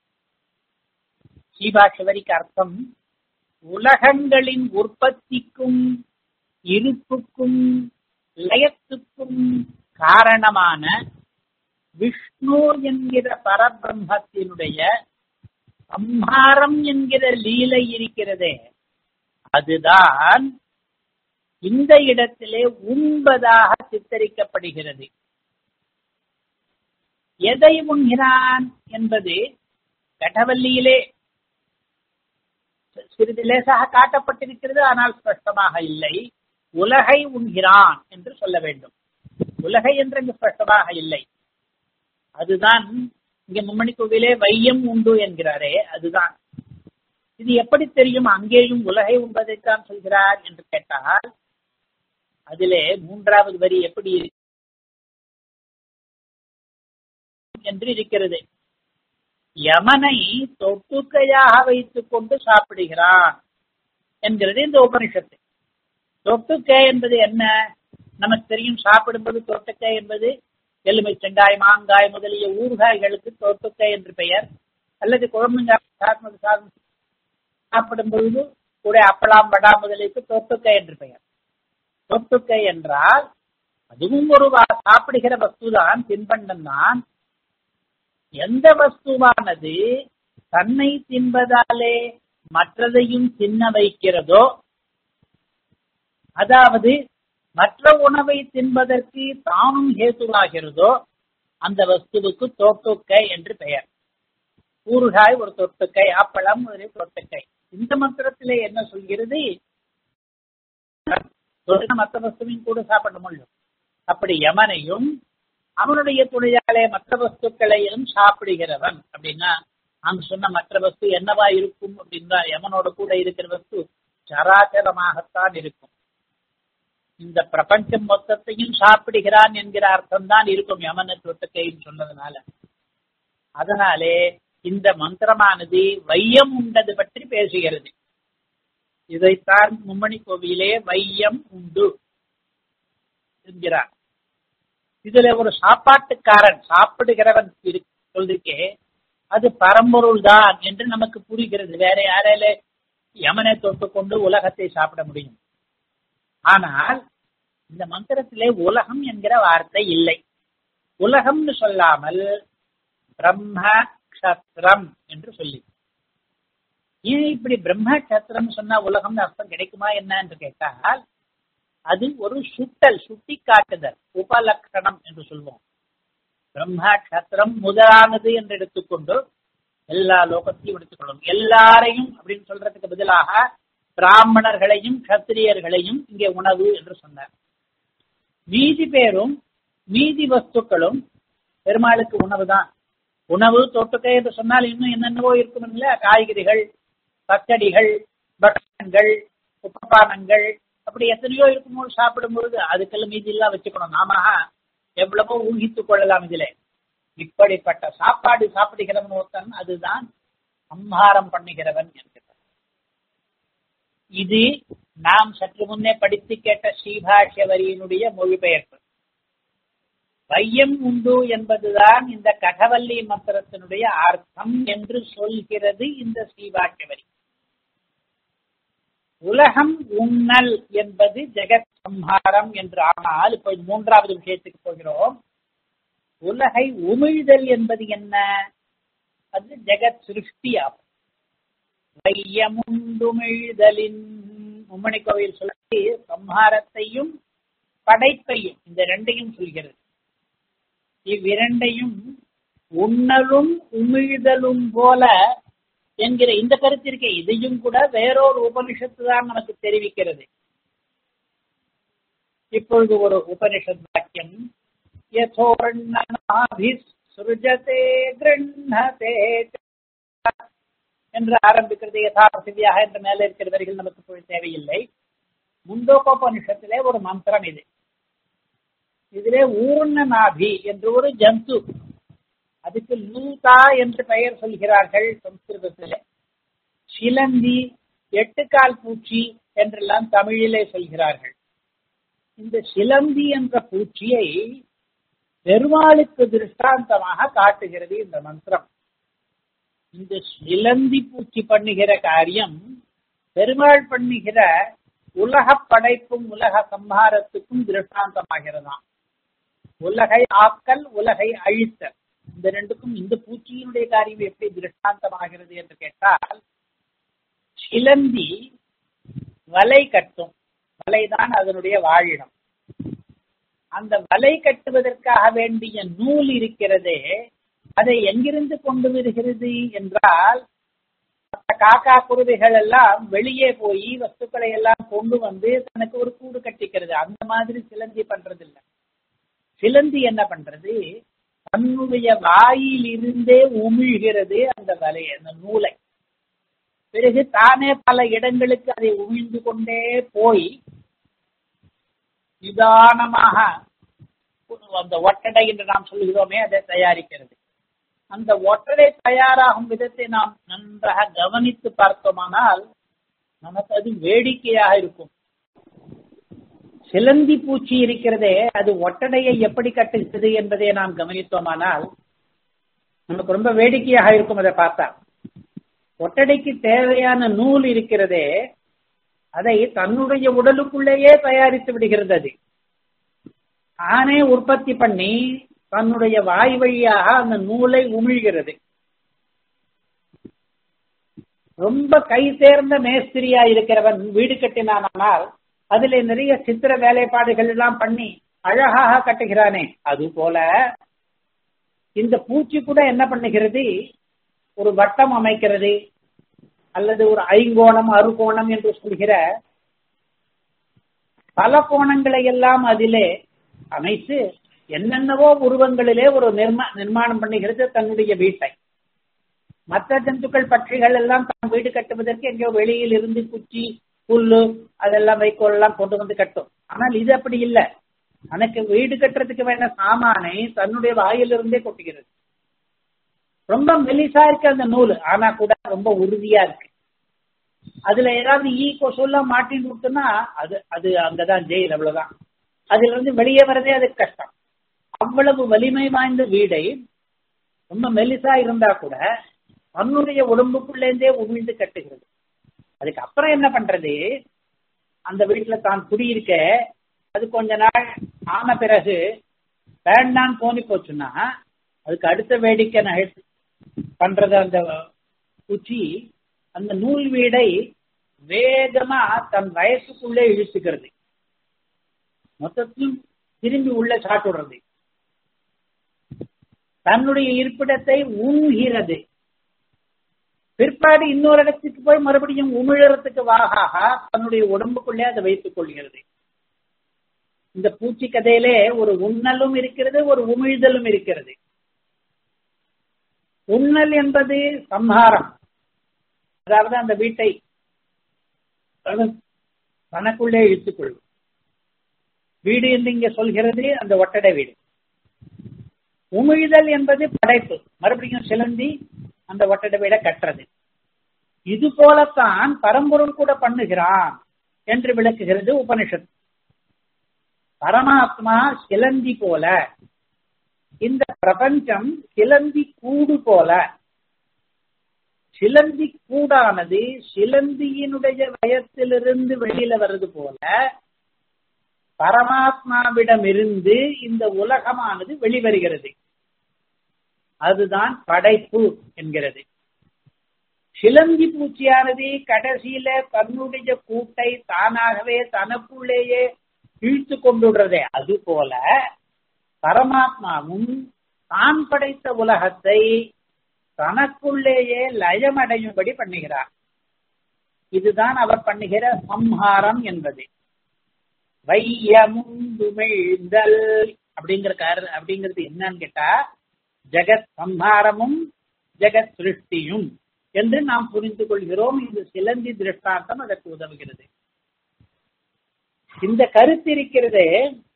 சீபாஷவரிக்கு அர்த்தம் உலகங்களின் உற்பத்திக்கும் இருப்புக்கும் லயத்துக்கும் காரணமான விஷ்ணு என்கிற பரபிரம்மத்தினுடைய சம்ஹாரம் என்கிற லீலை இருக்கிறதே அதுதான் இந்த இடத்திலே உண்பதாக சித்தரிக்கப்படுகிறது எதை உண்கிறான் என்பது கடவல்லியிலே சிறிது லேசாக காட்டப்பட்டிருக்கிறது ஆனால் ஸ்பஷ்டமாக இல்லை உலகை உண்கிறான் என்று சொல்ல வேண்டும் உலகை என்று இங்கு ஸ்பஷ்டமாக இல்லை அதுதான் இங்க மும்மணி கோவிலே வையம் உண்டு என்கிறாரே அதுதான் இது எப்படி தெரியும் அங்கேயும் உலகை உண்பதைத்தான் சொல்கிறார் என்று கேட்டால் அதிலே மூன்றாவது வரி எப்படி என்று இருக்கிறது யமனை தொட்டுக்கையாக வைத்துக் கொண்டு சாப்பிடுகிறான் என்கிறது இந்த உபனிஷத்து தொட்டுக்கை என்பது என்ன நமக்கு தெரியும் சாப்பிடும்போது தொட்டுக்கை என்பது எலுமை செங்காய் மாங்காய் முதலிய ஊறுகாய்களுக்கு தொட்டுக்கை என்று பெயர் அல்லது குழம்புங்காய் சாப்பிடும் பொழுது கூட அப்பளம் வடா முதலிக்கு தொட்டுக்கை என்று பெயர் தொட்டுக்கை என்றால் அதுவும் ஒரு சாப்பிடுகிற வஸ்துதான் தின்பண்டம் தான் எந்த வஸ்துவானது தன்னை தின்பதாலே மற்றதையும் தின்ன வைக்கிறதோ அதாவது மற்ற உணவை தின்பதற்கு தானும் ஹேத்துவாகிறதோ அந்த வஸ்துவுக்கு தோட்டுக்கை என்று பெயர் ஊறுகாய் ஒரு தொட்டுக்கை அப்பளம் ஒரு தொட்டுக்கை இந்த மந்திரத்திலே என்ன சொல்கிறது மற்ற வஸ்துவையும் கூட சாப்பிட முடியும் அப்படி யமனையும் அவனுடைய துணையாலே மற்ற வஸ்துக்களையும் சாப்பிடுகிறவன் அப்படின்னா அங்கு சொன்ன மற்ற வஸ்து என்னவா இருக்கும் அப்படின்னா யமனோட கூட இருக்கிற வஸ்து சராச்சரமாகத்தான் இருக்கும் இந்த பிரபஞ்சம் மொத்தத்தையும் சாப்பிடுகிறான் என்கிற அர்த்தம் தான் இருக்கும் யமன தொட்டுக்கைன்னு சொன்னதுனால அதனாலே இந்த மந்திரமானது வையம் உண்டது பற்றி பேசுகிறது இதைத்தான் மும்மணி கோவிலே வையம் உண்டு என்கிறார் இதுல ஒரு சாப்பாட்டுக்காரன் சாப்பிடுகிறவன் சொல்லிருக்கே அது பரம்பொருள் தான் என்று நமக்கு புரிகிறது வேற யாரால யமனை தொட்டுக்கொண்டு உலகத்தை சாப்பிட முடியும் ஆனால் இந்த மந்திரத்திலே உலகம் என்கிற வார்த்தை இல்லை உலகம்னு சொல்லாமல் பிரம்ம கஷத்திரம் என்று சொல்லி ஏன் இப்படி பிரம்ம கஷத்திரம் சொன்னா உலகம்னு அர்த்தம் கிடைக்குமா என்ன என்று கேட்டால் அது ஒரு சுட்டல் சுட்டி காட்டுதல் உபலட்சணம் என்று சொல்வோம் பிரம்ம கஷத்திரம் முதலானது என்று எடுத்துக்கொண்டு எல்லா லோகத்தையும் எடுத்துக்கொள்ளும் எல்லாரையும் அப்படின்னு சொல்றதுக்கு பதிலாக பிராமணர்களையும் கத்திரியர்களையும் இங்கே உணவு என்று சொன்னார் மீதி பேரும் மீதி வஸ்துக்களும் பெருமாளுக்கு உணவு தான் உணவு தொட்டுக்கை என்று சொன்னால் இன்னும் என்னென்னவோ இருக்கும் இல்ல காய்கறிகள் பச்சடிகள் பட்டங்கள் உப்பப்பானங்கள் அப்படி எத்தனையோ இருக்கும்போது சாப்பிடும் பொழுது அதுக்கெல்லாம் மீதி எல்லாம் வச்சுக்கணும் நாம எவ்வளவோ ஊகித்துக் கொள்ளலாம் இதிலே இப்படிப்பட்ட சாப்பாடு சாப்பிடுகிறவன் ஒருத்தன் அதுதான் சம்ஹாரம் பண்ணுகிறவன் என்கிறார் இது நாம் சற்று முன்னே படித்து கேட்ட ஸ்ரீபாஷ்ய வரியினுடைய மொழிபெயர்ப்பு வையம் உண்டு என்பதுதான் இந்த ககவல்லி மந்திரத்தினுடைய அர்த்தம் என்று சொல்கிறது இந்த ஸ்ரீபாஷ்ய வரி உலகம் உண்ணல் என்பது ஜெகத் சம்ஹாரம் என்று ஆனால் இப்ப மூன்றாவது விஷயத்துக்கு போகிறோம் உலகை உமிழ்தல் என்பது என்ன அது ஜெகத் சிருஷ்டி ஆகும் வையமுண்டுமிழ்தலின் மும்மணி கோவில் சொல்லி சம்ஹாரத்தையும் படைப்பையும் இந்த ரெண்டையும் சொல்கிறது இவ்விரண்டையும் உண்ணலும் உமிழ்தலும் போல என்கிற இந்த கருத்திற்கே இதையும் கூட வேறொரு உபனிஷத்து தான் நமக்கு தெரிவிக்கிறது இப்பொழுது ஒரு உபனிஷத் வாக்கியம் யதோர்ணனாபிஸ்ருஜதே கிருண்ணதே என்று ஆரம்பிக்கிறது யதார்த்தியாக என்ற மேல இருக்கிற வரிகள் நமக்கு போய் தேவையில்லை முண்டோகோபனிஷத்திலே ஒரு மந்திரம் இது இதிலே ஊர்ணநாபி என்று ஒரு ஜந்து அதுக்கு லூதா என்று பெயர் சொல்கிறார்கள் சம்ஸ்கிருதத்திலே சிலந்தி எட்டுக்கால் பூச்சி என்றெல்லாம் தமிழிலே சொல்கிறார்கள் இந்த சிலந்தி என்ற பூச்சியை பெருமாளுக்கு திருஷ்டாந்தமாக காட்டுகிறது இந்த மந்திரம் இந்த சிலந்தி பூச்சி பண்ணுகிற காரியம் பெருமாள் பண்ணுகிற உலக படைப்பும் உலக சம்ஹாரத்துக்கும் திருஷ்டாந்தமாகிறதாம் உலகை ஆக்கல் உலகை அழித்தல் இந்த ரெண்டுக்கும் இந்த பூச்சியினுடைய காரியம் எப்படி திருஷ்டாந்தமாகிறது என்று கேட்டால் சிலந்தி வலை கட்டும் வலைதான் அதனுடைய வாழிடம் அந்த வலை கட்டுவதற்காக வேண்டிய நூல் இருக்கிறதே அதை எங்கிருந்து கொண்டு வருகிறது என்றால் காக்கா குருவிகள் எல்லாம் வெளியே போய் வஸ்துக்களை எல்லாம் கொண்டு வந்து தனக்கு ஒரு கூடு கட்டிக்கிறது அந்த மாதிரி சிலந்தி பண்றது இல்லை சிலந்தி என்ன பண்றது தன்னுடைய வாயில் இருந்தே உமிழ்கிறது அந்த வலையை அந்த நூலை பிறகு தானே பல இடங்களுக்கு அதை உமிழ்ந்து கொண்டே போய் நிதானமாக அந்த ஒட்டடை என்று நாம் சொல்கிறோமே அதை தயாரிக்கிறது அந்த ஒட்டடை தயாராகும் விதத்தை நாம் நன்றாக கவனித்து பார்த்தோமானால் நமக்கு அது வேடிக்கையாக இருக்கும் சிலந்தி பூச்சி இருக்கிறதே அது ஒட்டடையை எப்படி கட்டுகிறது என்பதை நாம் கவனித்தோமானால் நமக்கு ரொம்ப வேடிக்கையாக இருக்கும் அதை பார்த்தா ஒட்டடைக்கு தேவையான நூல் இருக்கிறதே அதை தன்னுடைய உடலுக்குள்ளேயே தயாரித்து விடுகிறது அது தானே உற்பத்தி பண்ணி தன்னுடைய வாய் வழியாக அந்த நூலை உமிழ்கிறது ரொம்ப கை சேர்ந்த மேஸ்திரியா இருக்கிறவன் வீடு கட்டினானால் அதுல நிறைய சித்திர வேலைப்பாடுகள் எல்லாம் பண்ணி அழகாக கட்டுகிறானே அது போல இந்த பூச்சி கூட என்ன பண்ணுகிறது ஒரு வட்டம் அமைக்கிறது அல்லது ஒரு ஐங்கோணம் அறுகோணம் என்று சொல்கிற பல கோணங்களை எல்லாம் அதிலே அமைத்து என்னென்னவோ உருவங்களிலே ஒரு நிர்மா நிர்மாணம் பண்ணுகிறது தன்னுடைய வீட்டை மற்ற ஜந்துக்கள் பட்சிகள் எல்லாம் தான் வீடு கட்டுவதற்கு எங்கேயோ வெளியில் இருந்து குச்சி புல்லு அதெல்லாம் வைக்கோல் எல்லாம் கொண்டு வந்து கட்டும் ஆனால் இது அப்படி இல்லை தனக்கு வீடு கட்டுறதுக்கு வேண்ட சாமானை தன்னுடைய வாயிலிருந்தே கொட்டுகிறது ரொம்ப மெலிசா இருக்கு அந்த நூல் ஆனா கூட ரொம்ப உறுதியா இருக்கு அதுல ஏதாவது ஈ கொசு எல்லாம் மாட்டின்னு விட்டுனா அது அது அங்கதான் ஜெயில் அவ்வளவுதான் அதுல இருந்து வெளியே வரதே அது கஷ்டம் அவ்வளவு வலிமை வாய்ந்த வீடை ரொம்ப மெலிசா இருந்தா கூட தன்னுடைய உடம்புக்குள்ளேருந்தே உமிழ்ந்து கட்டுகிறது அதுக்கு அப்புறம் என்ன பண்றது அந்த வீட்டுல தான் குடியிருக்க அது கொஞ்ச நாள் ஆன பிறகு வேண்டான்னு தோணி போச்சுன்னா அதுக்கு அடுத்த வேடிக்கை நான் எடுத்து பண்றது அந்த குச்சி அந்த நூல் வீடை வேகமா தன் வயசுக்குள்ளே இழுத்துக்கிறது மொத்தத்தையும் திரும்பி உள்ள சாட்டுடுறது தன்னுடைய இருப்பிடத்தை உண்கிறது பிற்பாடு இன்னொரு இடத்துக்கு போய் மறுபடியும் உமிழறதுக்கு வாகாக தன்னுடைய உடம்புக்குள்ளே அதை வைத்துக் கொள்கிறது இந்த பூச்சி கதையிலே ஒரு உண்ணலும் இருக்கிறது ஒரு உமிழ்தலும் இருக்கிறது உண்ணல் என்பது சம்ஹாரம் அதாவது அந்த வீட்டை தனக்குள்ளே இழுத்துக் கொள்ளும் வீடு என்று இங்க சொல்கிறது அந்த ஒட்டடை வீடு உமிழ்தல் என்பது படைப்பு மறுபடியும் சிலந்தி அந்த ஒட்டடை வீடை கட்டுறது இது போலத்தான் பரம்பொருள் கூட பண்ணுகிறான் என்று விளக்குகிறது உபனிஷத் பரமாத்மா சிலந்தி போல இந்த பிரபஞ்சம் சிலந்தி கூடு போல சிலந்தி கூடானது சிலந்தியினுடைய வயத்திலிருந்து வெளியில வர்றது போல பரமாத்மாவிடமிருந்து இந்த உலகமானது வெளிவருகிறது அதுதான் படைப்பு என்கிறது சிலந்தி பூச்சியானது கடைசியில தன்னுடைய கூட்டை தானாகவே தனக்குள்ளேயே இழுத்து கொண்டுடுறதே அது போல பரமாத்மாவும் தான் படைத்த உலகத்தை தனக்குள்ளேயே லயமடையும்படி பண்ணுகிறார் இதுதான் அவர் பண்ணுகிற சம்ஹாரம் என்பது வையமுந்துமிழ்ந்தல் அப்படிங்கிற கார அப்படிங்கிறது என்னன்னு கேட்டா ஜெகத் சம்ஹாரமும் ஜெகத் சிருஷ்டியும் என்று நாம் புரிந்து கொள்கிறோம் இது சிலந்தி திருஷ்டாந்தம் அதற்கு உதவுகிறது இந்த கருத்து இருக்கிறதே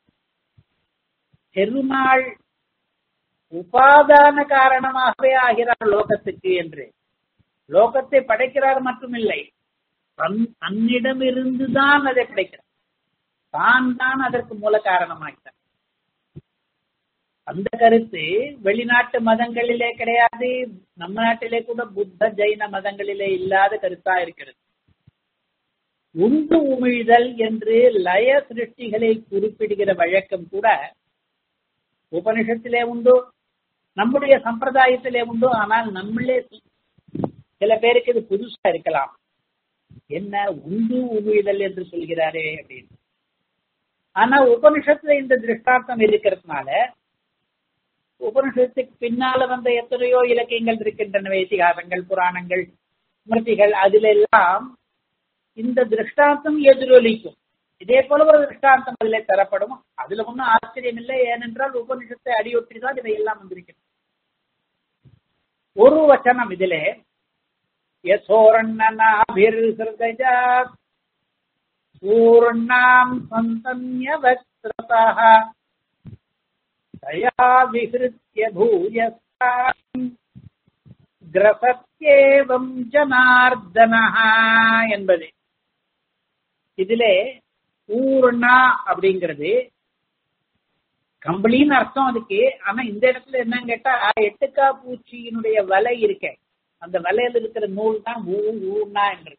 பெருமாள் உபாதான காரணமாகவே ஆகிறார் லோகத்துக்கு என்று லோகத்தை படைக்கிறார் மட்டுமில்லை தன் தன்னிடமிருந்துதான் அதை படைக்கிறார் தான் தான் அதற்கு மூல காரணமாகிறார் அந்த கருத்து வெளிநாட்டு மதங்களிலே கிடையாது நம்ம நாட்டிலே கூட புத்த ஜெயின மதங்களிலே இல்லாத கருத்தா இருக்கிறது உண்டு உமிழ்தல் என்று லய சிருஷ்டிகளை குறிப்பிடுகிற வழக்கம் கூட உபனிஷத்திலே உண்டு நம்முடைய சம்பிரதாயத்திலே உண்டு ஆனால் நம்மளே சில பேருக்கு இது புதுசா இருக்கலாம் என்ன உண்டு உமிழ்தல் என்று சொல்கிறாரே அப்படின்னு ஆனா உபனிஷத்துல இந்த திருஷ்டார்த்தம் இருக்கிறதுனால உபனிஷத்துக்கு பின்னால வந்த எத்தனையோ இலக்கியங்கள் இருக்கின்றன இதிகாசங்கள் புராணங்கள் ஸ்மிருதிகள் அதுல எல்லாம் இந்த திருஷ்டாந்தம் எதிரொலிக்கும் இதே போல ஒரு திருஷ்டாந்தம் அதில் தரப்படும் அதுல ஒன்றும் ஆச்சரியம் இல்லை ஏனென்றால் உபனிஷத்தை அடியொற்றி தான் இவை எல்லாம் வந்திருக்கிறது ஒரு வச்சனம் இதிலே யசோரண்ணனாபிர்ஹிருதஜா பூர்ணாம் சந்தன்ய வக்ரதா தயா விஹிருத்ய பூயஸ்தாம் கிரசத்யேவம் ஜனார்தனஹ என்பது இதிலே பூர்ணா அப்படிங்கிறது கம்பளின்னு அர்த்தம் அதுக்கு ஆனா இந்த இடத்துல என்னன்னு கேட்டா எட்டுக்கா பூச்சியினுடைய வலை இருக்க அந்த வலையில இருக்கிற நூல் தான் ஊ ஊர்ணா என்று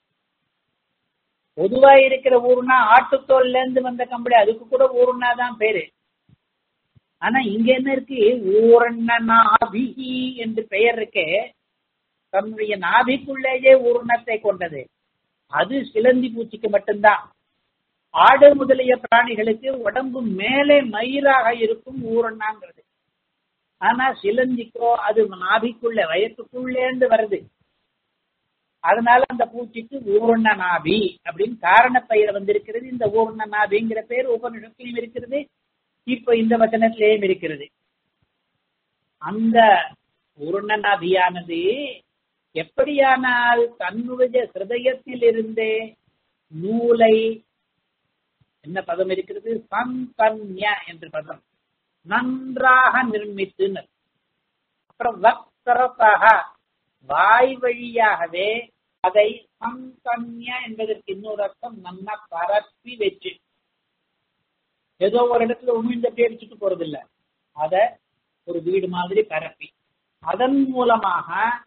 பொதுவா இருக்கிற ஊர்னா ஆட்டுத்தோல்ல இருந்து வந்த கம்பளி அதுக்கு கூட ஊர்ணா தான் பேரு ஆனா இங்க என்ன இருக்கு ஊர்ணநாபிகி என்று பெயர் இருக்கே தன்னுடைய நாபிக்குள்ளேயே ஊர்ணத்தை கொண்டது அது சிலந்தி பூச்சிக்கு மட்டும்தான் ஆடு முதலிய பிராணிகளுக்கு உடம்பு மேலே மயிலாக இருக்கும் ஊரண்ணாங்கிறது ஆனா சிலந்திக்கோ அது நாபிக்குள்ள வயசுக்குள்ளேந்து வருது அதனால அந்த பூச்சிக்கு ஊர்ண நாபி அப்படின்னு காரண பெயர் வந்திருக்கிறது இந்த ஊர்ண நாபிங்கிற பேர் உபனிஷத்திலையும் இருக்கிறது இப்ப இந்த வச்சனத்திலேயும் இருக்கிறது அந்த ஊர்ண நாபியானது எப்படியானால் தன்னுடைய ஹிருதயத்தில் இருந்தே நூலை என்ன பதம் இருக்கிறது சந்தன்ய என்று பதம் நன்றாக நிர்மித்து அப்புறம் வக்தரத்தாக வாய் வழியாகவே அதை சந்தன்ய என்பதற்கு இன்னொரு அர்த்தம் நன்ன பரப்பி வச்சு ஏதோ ஒரு இடத்துல உமிழ்ந்த பேரிச்சுட்டு போறதில்ல அத ஒரு வீடு மாதிரி பரப்பி அதன் மூலமாக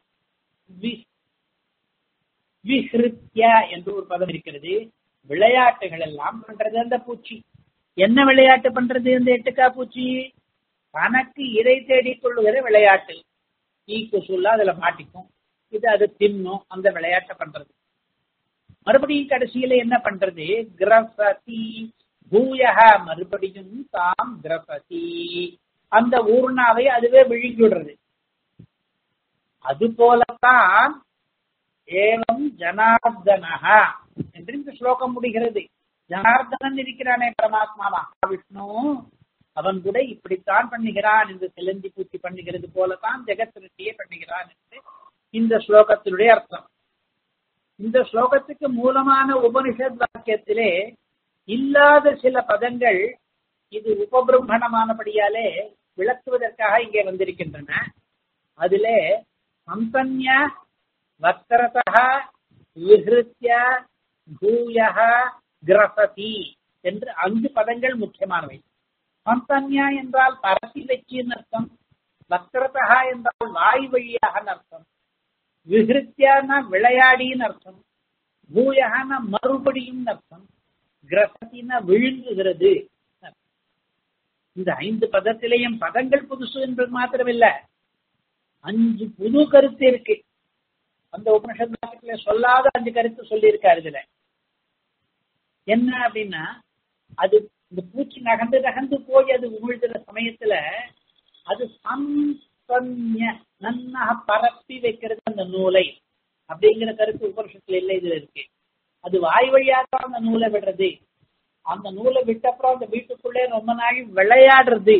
விஹிருத்ய என்று ஒரு பதம் இருக்கிறது விளையாட்டுகள் எல்லாம் பண்றது அந்த பூச்சி என்ன விளையாட்டு பண்றது இந்த எட்டுக்கா பூச்சி தனக்கு இறை தேடிக் கொள்ளுகிற விளையாட்டு ஈ கொசுல அதுல மாட்டிக்கும் இது அது தின்னும் அந்த விளையாட்டை பண்றது மறுபடியும் கடைசியில என்ன பண்றது கிரசதி பூயக மறுபடியும் தாம் கிரசதி அந்த ஊர்ணாவை அதுவே விழுங்கி விடுறது அது போலத்தான் ஏவம் ஜனார்தனஹ என்று இந்த ஸ்லோகம் முடிகிறது ஜனார்தனன் இருக்கிறானே பரமாத்மாவா விஷ்ணு அவன் கூட இப்படித்தான் பண்ணுகிறான் என்று சிலந்தி பூச்சி பண்ணுகிறது போலத்தான் ஜெகத் சிருஷ்டியை பண்ணுகிறான் என்று இந்த ஸ்லோகத்தினுடைய அர்த்தம் இந்த ஸ்லோகத்துக்கு மூலமான உபனிஷத் வாக்கியத்திலே இல்லாத சில பதங்கள் இது உபபிரம்மணமானபடியாலே விளக்குவதற்காக இங்கே வந்திருக்கின்றன அதிலே சம்பன்ய வக்ரதः விஹிருத்ய பூயः கிரசதி என்று அஞ்சு பதங்கள் முக்கியமானவை சம்பன்யா என்றால் பரப்பி வச்சின்னு அர்த்தம் வக்ரதா என்றால் வாய் வழியாக அர்த்தம் விஹிருத்தியான விளையாடின்னு அர்த்தம் பூயகான மறுபடியும் அர்த்தம் கிரசத்தின விழுங்குகிறது இந்த ஐந்து பதத்திலேயும் பதங்கள் புதுசு என்பது மாத்திரமில்ல அஞ்சு புது கருத்து இருக்கு அந்த உபனிஷத்துல சொல்லாத அஞ்சு கருத்து சொல்லி இருக்காரு இதுல என்ன அப்படின்னா அது இந்த பூச்சி நகர்ந்து நகர்ந்து போய் அது உமிழ்கிற சமயத்துல அது சம்பன்ய நன்னாக பரப்பி வைக்கிறது அந்த நூலை அப்படிங்கிற கருத்து உபனிஷத்துல இல்லை இதுல இருக்கு அது வாய் வழியாக அந்த நூலை விடுறது அந்த நூலை விட்டப்புறம் அந்த வீட்டுக்குள்ளே ரொம்ப நாள் விளையாடுறது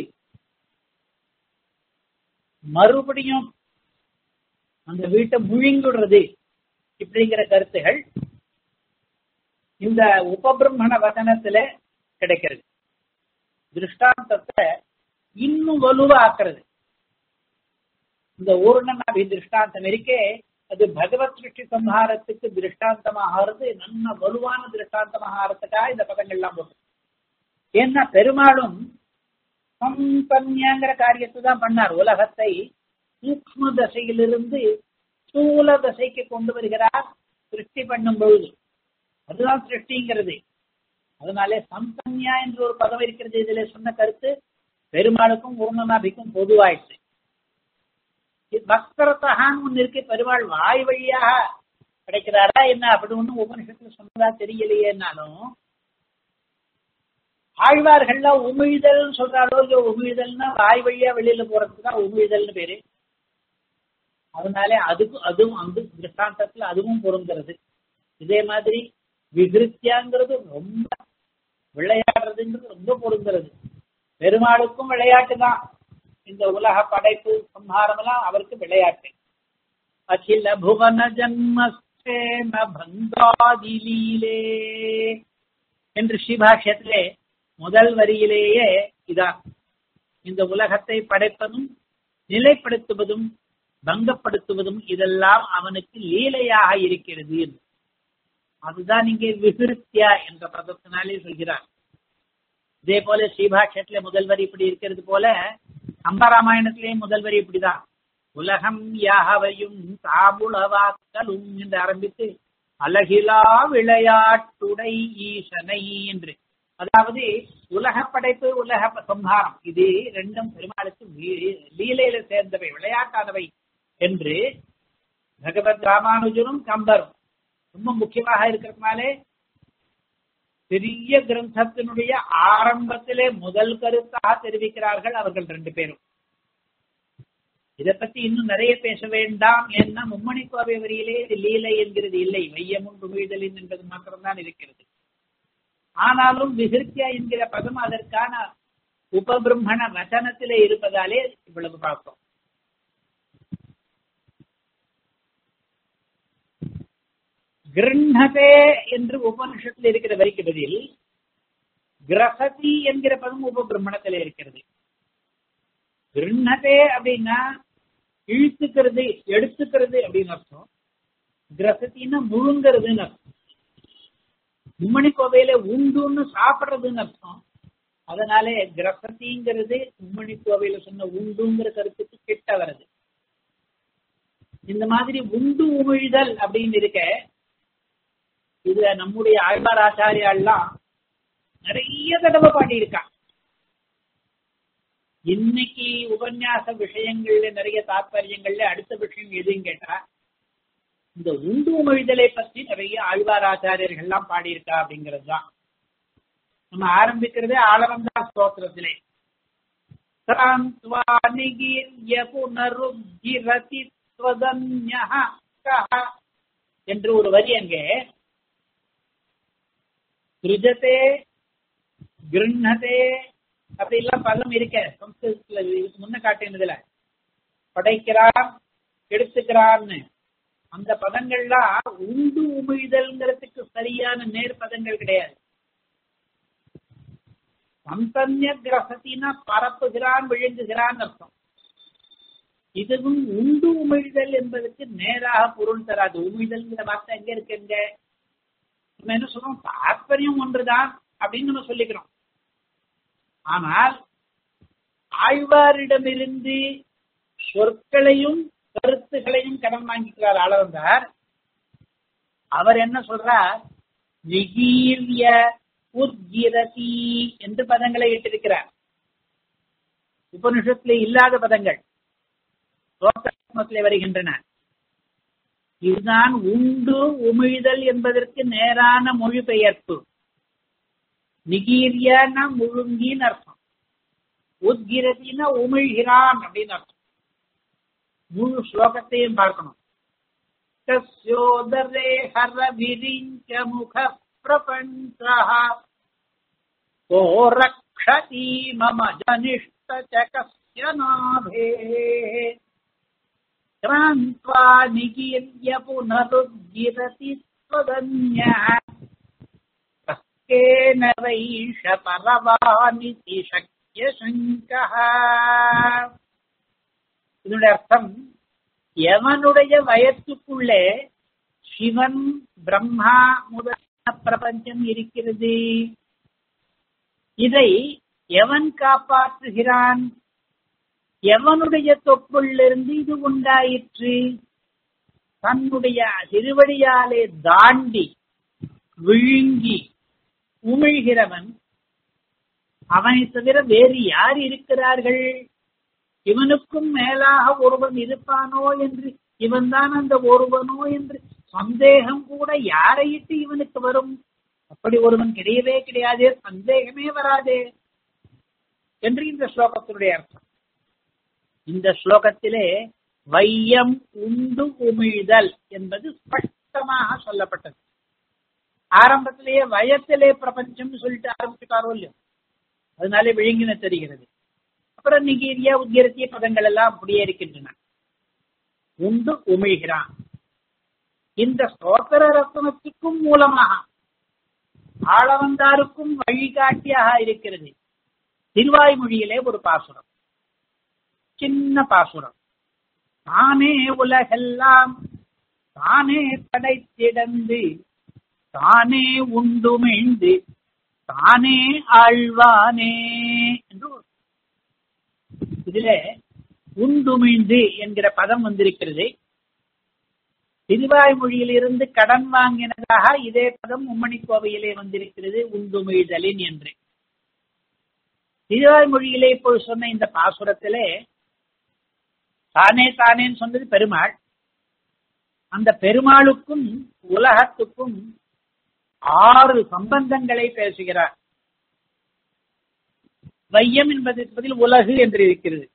மறுபடியும் அந்த வீட்டை முழுங்கிடுறது இப்படிங்கிற கருத்துகள் இந்த உபபிரம்மண வசனத்துல கிடைக்கிறது திருஷ்டாந்தத்தை இன்னும் வலுவாக்குறது இந்த ஊர்ணநாபி திருஷ்டாந்தம் இருக்கே அது பகவத் சிருஷ்டி சம்ஹாரத்துக்கு திருஷ்டாந்தமாகிறது நல்ல வலுவான திருஷ்டாந்தமாகறதுக்காக இந்த பதங்கள்லாம் போட்டு ஏன்னா பெருமாளும் சம்பன்யங்கிற காரியத்தை தான் பண்ணார் உலகத்தை சூக்ம தசையிலிருந்து ஸ்தூல தசைக்கு கொண்டு வருகிறார் சிருஷ்டி பண்ணும் பொழுது அதுதான் சிருஷ்டிங்கிறது அதனாலே சம்பன்யா என்ற ஒரு பதம் இருக்கிறது இதுல சொன்ன கருத்து பெருமாளுக்கும் பூர்ணநாபிக்கும் பொதுவாயிடுச்சு பக்தரத்தகான் ஒன்று இருக்கு பெருமாள் வாய் வழியாக கிடைக்கிறாரா என்ன அப்படி ஒன்றும் உபனிஷத்துல சொன்னதா தெரியலையேனாலும் ஆழ்வார்கள்ல உமிழ்தல் சொல்றாரோ இல்லையோ உமிழ்தல்னா வாய் வழியா வெளியில போறதுக்கு தான் உமிழ்தல்னு பேரு அதனாலே அதுக்கும் அதுவும் அந்த திருஷ்டாந்தத்துல அதுவும் பொருந்துறது இதே மாதிரி விகிருத்தியாங்கிறது ரொம்ப விளையாடுறதுங்கிறது ரொம்ப பொருந்துறது பெருமாளுக்கும் விளையாட்டு தான் இந்த உலக படைப்பு சம்ஹாரம் எல்லாம் அவருக்கு விளையாட்டு அகில புவன ஜன்மஸ்தேன பந்தாதிலீலே என்று ஸ்ரீபாஷ்யத்திலே முதல் வரியிலேயே இதான் இந்த உலகத்தை படைப்பதும் நிலைப்படுத்துவதும் பங்கப்படுத்துவதும் இதெல்லாம் அவனுக்கு லீலையாக இருக்கிறது அதுதான் இங்கே விகிருத்தியா என்ற பதத்தினாலே சொல்கிறார் இதே போல ஸ்ரீபாஷ்யத்திலே முதல்வரி இப்படி இருக்கிறது போல கம்பராமாயணத்திலேயே முதல்வரி இப்படிதான் உலகம் யாவையும் தாபுளவாக்கலும் என்று ஆரம்பித்து அழகிலா விளையாட்டுடை ஈசனை என்று அதாவது உலக படைப்பு உலக சம்ஹாரம் இது ரெண்டும் பெருமாளுக்கு லீலையில சேர்ந்தவை விளையாட்டானவை என்று பகவத் ராமானுஜனும் கம்பரும் ரொம்ப முக்கியமாக இருக்கிறதுனாலே பெரிய கிரந்தத்தினுடைய ஆரம்பத்திலே முதல் கருத்தாக தெரிவிக்கிறார்கள் அவர்கள் ரெண்டு பேரும் இதை பத்தி இன்னும் நிறைய பேச வேண்டாம் ஏன்னா மும்மணி கோவை வரியிலே இது லீலை என்கிறது இல்லை வையமும் துமிழ்தலின் என்பது மாத்திரம்தான் இருக்கிறது ஆனாலும் விகிருத்தியா என்கிற பதம் அதற்கான உபபிரம்மண வசனத்திலே இருப்பதாலே இவ்வளவு பார்த்தோம் கிருண்ணதே என்று உபனிஷத்தில் இருக்கிற வரிக்கு பதில் கிரசதி என்கிற பதம் உபபிரம்மணத்தில் இருக்கிறது கிருண்ணதே அப்படின்னா இழுத்துக்கிறது எடுத்துக்கிறது அப்படின்னு அர்த்தம் கிரசத்தின்னா முழுங்கிறதுன்னு அர்த்தம் மும்மணி கோவையில உண்டுன்னு சாப்பிடுறதுன்னு அர்த்தம் அதனாலே கிரசதிங்கிறது மும்மணி கோவையில சொன்ன உண்டுங்கிற கருத்துக்கு கிட்ட வருது இந்த மாதிரி உண்டு உமிழ்தல் அப்படின்னு இருக்க இதுல நம்முடைய ஆழ்வார் ஆச்சாரியாலாம் நிறைய தடவை பாடியிருக்கான் இன்னைக்கு உபன்யாச விஷயங்கள்ல நிறைய தாற்பயங்கள்ல அடுத்த விஷயம் எதுன்னு கேட்டா இந்த உண்டு உமிழ்தலை பற்றி நிறைய ஆழ்வாராச்சாரியர்கள் எல்லாம் பாடியிருக்கா அப்படிங்கிறது தான் நம்ம ஆரம்பிக்கிறதே ஆளவந்தா ஸ்தோத்திரத்திலே என்று ஒரு வரி அங்கே திருஜதே கிருண்ணதே அப்படிலாம் பதம் இருக்க சம்ஸ்கிருதத்துல இதுக்கு முன்ன காட்டினதுல படைக்கிறான் எடுத்துக்கிறான்னு அந்த பதங்கள்லாம் உண்டு உமிழ்தல்ங்கிறதுக்கு சரியான நேர் பதங்கள் கிடையாது சந்தன்ய கிரசத்தினா பரப்புகிறான் விழுங்குகிறான் அர்த்தம் இதுவும் உண்டு உமிழ்தல் என்பதற்கு நேராக பொருள் தராது உமிழ்தல்ங்கிற வார்த்தை எங்க இருக்குங்க நம்ம என்ன சொல்றோம் தாற்பயம் ஒன்றுதான் அப்படின்னு நம்ம சொல்லிக்கிறோம் ஆனால் ஆழ்வாரிடமிருந்து சொற்களையும் கருத்துகளையும் கடன் வாங்கிக்கிறார் ஆளவந்தார் அவர் என்ன சொல்றார் நிகீர்ய உத்கிரதி என்று பதங்களை இட்டிருக்கிறார் உபனிஷத்துல இல்லாத பதங்கள் வருகின்றன இதுதான் உண்டு உமிழ்தல் என்பதற்கு நேரான மொழிபெயர்ப்பு நிகீரியன முழுங்கின்னு அர்த்தம் உத்கிரதின உமிழ்கிறான் அப்படின்னு அர்த்தம் முழு ஸ்லோகத்தையும் பார்க்கணும் தஸ்யோதரே ஹர விரிஞ்ச முக பிரபஞ்சः को रक्षति मम जनिष्ठचकस्य नाभेः क्रान्त्वा निकीर्य पुनरुद्गिरति त्वदन्यः केन वैष परवानिति शक्यशङ्कः இதனுடைய அர்த்தம் எவனுடைய வயத்துக்குள்ளே சிவன் பிரம்மா முதல் பிரபஞ்சம் இருக்கிறது இதை எவன் காப்பாற்றுகிறான் எவனுடைய தொப்புள்ளிருந்து இது உண்டாயிற்று தன்னுடைய திருவடியாலே தாண்டி விழுங்கி உமிழ்கிறவன் அவனை தவிர வேறு யார் இருக்கிறார்கள் இவனுக்கும் மேலாக ஒருவன் இருப்பானோ என்று இவன்தான் அந்த ஒருவனோ என்று சந்தேகம் கூட யாரையிட்டு இவனுக்கு வரும் அப்படி ஒருவன் கிடையவே கிடையாதே சந்தேகமே வராதே என்று இந்த ஸ்லோகத்தினுடைய அர்த்தம் இந்த ஸ்லோகத்திலே வையம் உண்டு உமிழ்தல் என்பது ஸ்பஷ்டமாக சொல்லப்பட்டது ஆரம்பத்திலேயே வயத்திலே பிரபஞ்சம் சொல்லிட்டு ஆரம்பிச்சுட்டாரோ இல்லையோ அதனாலே விழுங்கின தெரிகிறது அப்புறம் நிகீரியா உத்திரத்திய பதங்கள் எல்லாம் அப்படியே இருக்கின்றன உண்டு உமிழ்கிறான் இந்த ஸ்தோத்திர ரத்னத்துக்கும் மூலமாக ஆளவந்தாருக்கும் வழிகாட்டியாக இருக்கிறது திருவாய்மொழியிலே ஒரு பாசுரம் சின்ன பாசுரம் தானே உலகெல்லாம் தானே படைத்திடந்து தானே உண்டுமிழ்ந்து தானே ஆழ்வானே என்று இதுல உண்டுமிழ்ந்து என்கிற பதம் வந்திருக்கிறது திருவாய்மொழியிலிருந்து கடன் வாங்கினதாக இதே பதம் உம்மணி கோவையிலே வந்திருக்கிறது உண்டுமிழ்தலின் என்று திருவாய்மொழியிலே இப்போது சொன்ன இந்த பாசுரத்திலே தானே தானேன்னு சொன்னது பெருமாள் அந்த பெருமாளுக்கும் உலகத்துக்கும் ஆறு சம்பந்தங்களை பேசுகிறார் வையம் என்பதற்கு பதில் உலகு என்று இருக்கிறது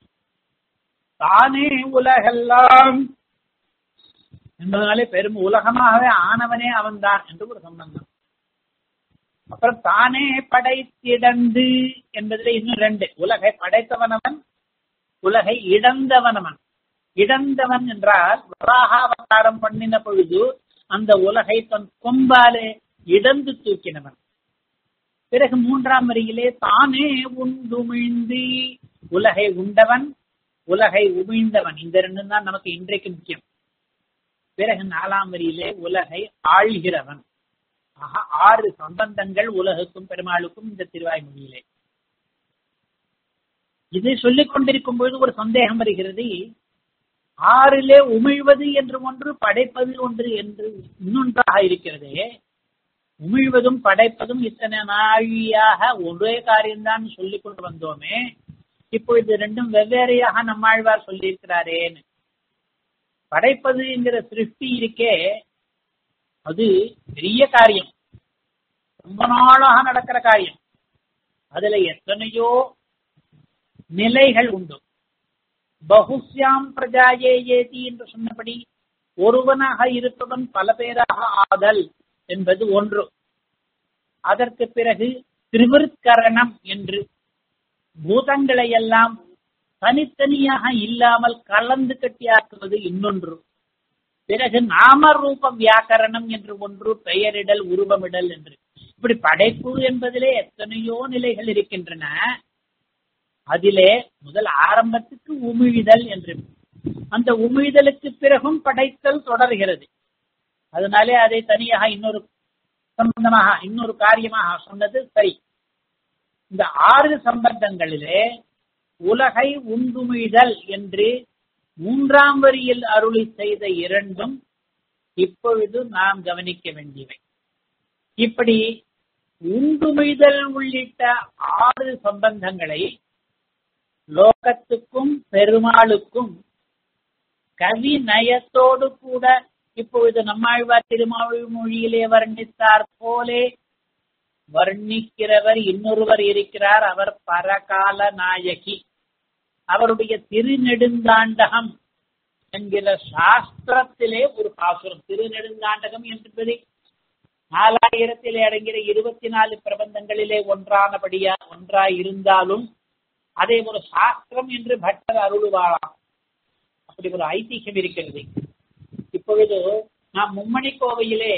தானே உலகெல்லாம் என்பதனாலே பெரும் உலகமாகவே ஆனவனே அவன்தான் என்று ஒரு சம்பந்தம் அப்புறம் தானே படைத்திடந்து என்பதில் இன்னும் ரெண்டு உலகை படைத்தவனவன் உலகை இடந்தவனவன் இடந்தவன் என்றால் வராகாவதாரம் பண்ணின பொழுது அந்த உலகை தன் கொம்பாலே இடந்து தூக்கினவன் பிறகு மூன்றாம் வரியிலே தானே உண்டுமிழ்ந்து உலகை உண்டவன் உலகை உமிழ்ந்தவன் இந்த ரெண்டு தான் நமக்கு இன்றைக்கு முக்கியம் பிறகு நாலாம் வரியிலே உலகை ஆள்கிறவன் ஆக ஆறு சம்பந்தங்கள் உலகுக்கும் பெருமாளுக்கும் இந்த திருவாய்மொழியிலே இதை சொல்லிக் கொண்டிருக்கும் பொழுது ஒரு சந்தேகம் வருகிறது ஆறிலே உமிழ்வது என்று ஒன்று படைப்பது ஒன்று என்று இன்னொன்றாக இருக்கிறதே உமிழ்வதும் படைப்பதும் இத்தனை நாழியாக ஒரே காரியம்தான் சொல்லிக் கொண்டு வந்தோமே இப்பொழுது ரெண்டும் வெவ்வேறையாக நம்மாழ்வார் சொல்லியிருக்கிறாரேன்னு படைப்பதுங்கிற சிருஷ்டி இருக்கே அது பெரிய காரியம் ரொம்ப நாளாக நடக்கிற காரியம் அதுல எத்தனையோ நிலைகள் உண்டு பகுஸ்யாம் பிரஜாயே ஏதி என்று சொன்னபடி ஒருவனாக இருப்பவன் பல பேராக ஆதல் என்பது ஒன்று அதற்கு பிறகு திரிவிற்கரணம் என்று பூதங்களை எல்லாம் தனித்தனியாக இல்லாமல் கலந்து கட்டியாக்குவது இன்னொன்று பிறகு நாம ரூப வியாக்கரணம் என்று ஒன்று பெயரிடல் உருவமிடல் என்று இப்படி படைப்பு என்பதிலே எத்தனையோ நிலைகள் இருக்கின்றன அதிலே முதல் ஆரம்பத்துக்கு உமிழ்தல் என்று அந்த உமிழ்தலுக்கு பிறகும் படைத்தல் தொடர்கிறது அதனாலே அதை தனியாக இன்னொரு சம்பந்தமாக இன்னொரு காரியமாக சொன்னது சரி இந்த ஆறு சம்பந்தங்களிலே உலகை உண்டுமிழ்தல் என்று மூன்றாம் வரியில் அருளி செய்த இரண்டும் இப்பொழுது நாம் கவனிக்க வேண்டியவை இப்படி உண்டுமிழ்தல் உள்ளிட்ட ஆறு சம்பந்தங்களை லோகத்துக்கும் பெருமாளுக்கும் கவி நயத்தோடு கூட இப்பொழுது நம்மாழ்வார் திருமாவளி மொழியிலே வர்ணித்தார் போலே வர்ணிக்கிறவர் இன்னொருவர் இருக்கிறார் அவர் பரகால நாயகி அவருடைய திருநெடுந்தாண்டகம் என்கிற சாஸ்திரத்திலே ஒரு பாசுரம் திருநெடுந்தாண்டகம் என்பது நாலாயிரத்திலே அடங்கிற இருபத்தி நாலு பிரபந்தங்களிலே ஒன்றானபடியா ஒன்றாய் இருந்தாலும் அதை ஒரு சாஸ்திரம் என்று பட்டர் அருளுவாளாம் அப்படி ஒரு ஐதிஹ்யம் இருக்கிறது இப்பொழுது நாம் மும்மணி கோவையிலே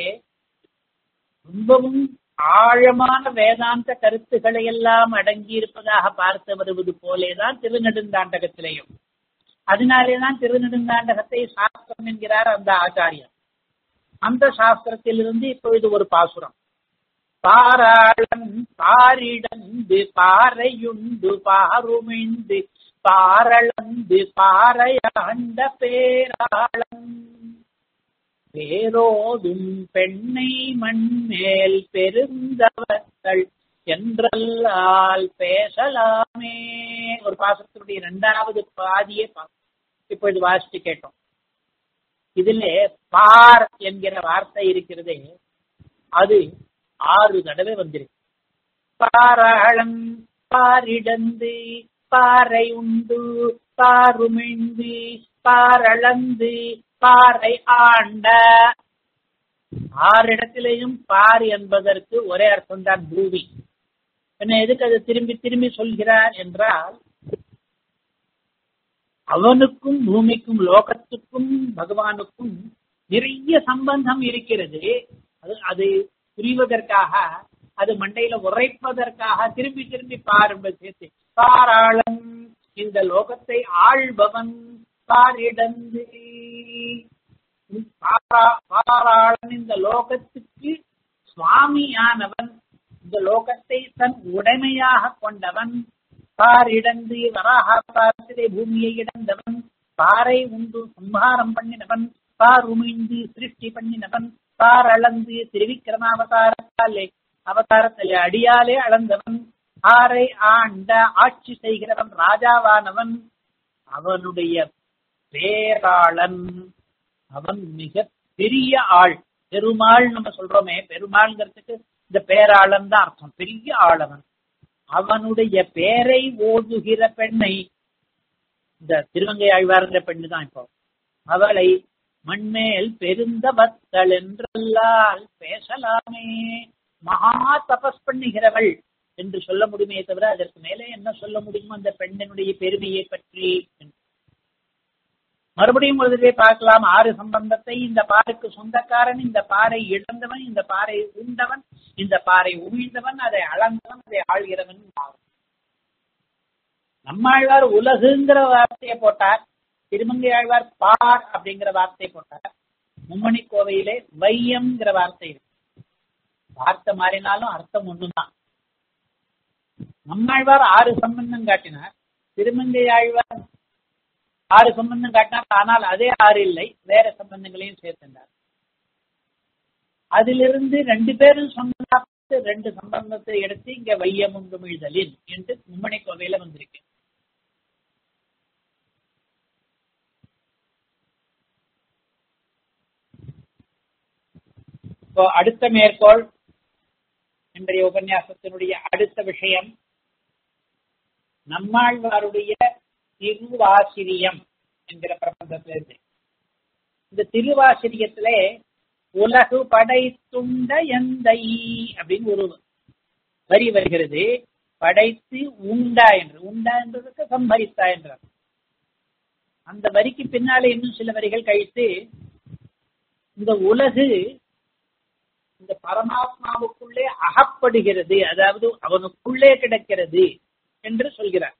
ரொம்பவும் ஆழமான வேதாந்த கருத்துக்களை எல்லாம் அடங்கி இருப்பதாக பார்த்து வருவது போலேதான் திருநெடுந்தாண்டகத்திலேயும் அதனாலேதான் திருநெடுந்தாண்டகத்தை சாஸ்திரம் என்கிறார் அந்த ஆச்சாரியர் அந்த சாஸ்திரத்திலிருந்து இப்பொழுது ஒரு பாசுரம் பாராளன் பாரிடந்து பாறையுண்டு பாருமிண்டு பாரளந்து பாறையாண்ட பேராளன் பேரோதும் பெண்ணை மண்மேல் பெருந்தவர்கள் என்றல்லால் பேசலாமே ஒரு பாசத்தினுடைய இரண்டாவது பாதியே இப்பொழுது வாசித்து கேட்டோம் இதிலே பார் என்கிற வார்த்தை இருக்கிறதே அது ஆறு தடவை வந்திருக்கு பாராளம் பாரிடந்து பாறை உண்டு பாருமிழ்ந்து பாரளந்து பாறை ஆண்ட ஆறு இடத்திலேயும் பார் என்பதற்கு ஒரே அர்த்தம் தான் பூமி என்ன எதுக்கு அது திரும்பி திரும்பி சொல்கிறார் என்றால் அவனுக்கும் பூமிக்கும் லோகத்துக்கும் பகவானுக்கும் நிறைய சம்பந்தம் இருக்கிறது அது அது புரிவதற்காக அது மண்டையில உரைப்பதற்காக திரும்பி திரும்பி பாருங்கள் சேர்த்து பாராளம் இந்த லோகத்தை ஆள்பவன் பாரிடந்து பாராளன் இந்த லோகத்துக்கு சுவாமியானவன் இந்த லோகத்தை தன் உடைமையாக கொண்டவன் பாரிடந்து வராகாரத்திலே பூமியை இடந்தவன் பாறை உண்டு சம்ஹாரம் பண்ணினவன் பார் உமிழ்ந்து சிருஷ்டி பண்ணினவன் பார் அளந்து திருவிக்கிரமாவதாரத்தாலே அவதாரத்திலே அடியாலே அளந்தவன் ஆரை ஆண்ட ஆட்சி செய்கிறவன் ராஜாவானவன் அவனுடைய பேராளன் அவன் மிக பெரிய ஆள் பெருமாள் நம்ம சொல்றோமே பெருமாள்ங்கிறதுக்கு இந்த பேராளன் தான் அர்த்தம் பெரிய ஆளவன் அவனுடைய பேரை ஓதுகிற பெண்ணை இந்த திருவங்கை ஆழ்வார்ன்ற பெண்ணு தான் இப்போ அவளை மண்மேல் பெருந்த பக்தள் என்றல்லால் பேசலாமே மகா தபஸ் பண்ணுகிறவள் என்று சொல்ல முடியுமே தவிர அதற்கு மேலே என்ன சொல்ல முடியுமோ அந்த பெண்ணினுடைய பெருமையை பற்றி மறுபடியும் ஒரு பார்க்கலாம் ஆறு சம்பந்தத்தை இந்த பாருக்கு சொந்தக்காரன் இந்த பாறை இழந்தவன் இந்த பாறை உண்டவன் இந்த பாறை உமிழ்ந்தவன் அதை அளந்தவன் அதை ஆள்கிறவன் ஆகும் நம்மாழ்வார் உலகுங்கிற வார்த்தையை போட்டார் திருமங்கை ஆழ்வார் பார் அப்படிங்கிற வார்த்தையை போட்டார் மும்மணி கோவையிலே வையம்ங்கிற வார்த்தை இருக்கு வார்த்தை மாறினாலும் அர்த்தம் ஒண்ணுதான் நம்மாழ்வார் ஆறு சம்பந்தம் காட்டினார் திருமங்கை ஆழ்வார் ஆறு சம்பந்தம் காட்டினார் ஆனால் அதே ஆறு இல்லை வேற சம்பந்தங்களையும் சேர்த்திருந்தார் அதிலிருந்து ரெண்டு பேரும் சொன்ன ரெண்டு சம்பந்தத்தை எடுத்து இங்க வையம் உண்டுமிழ்தலில் என்று மும்மணி கோவையில வந்திருக்கு இப்போ அடுத்த மேற்கோள் இன்றைய உபன்யாசத்தினுடைய அடுத்த விஷயம் நம்மாழ்வாருடைய திருவாசிரியம் என்கிற பிரபந்தத்திலிருந்து இந்த திருவாசிரியத்திலே உலகு படைத்துண்ட எந்தை அப்படின்னு ஒரு வரி வருகிறது படைத்து உண்டா என்று உண்டா என்றதுக்கு சம்பரித்தா என்றார் அந்த வரிக்கு பின்னாலே இன்னும் சில வரிகள் கழித்து இந்த உலகு இந்த பரமாத்மாவுக்குள்ளே அகப்படுகிறது அதாவது அவனுக்குள்ளே கிடக்கிறது என்று சொல்கிறார்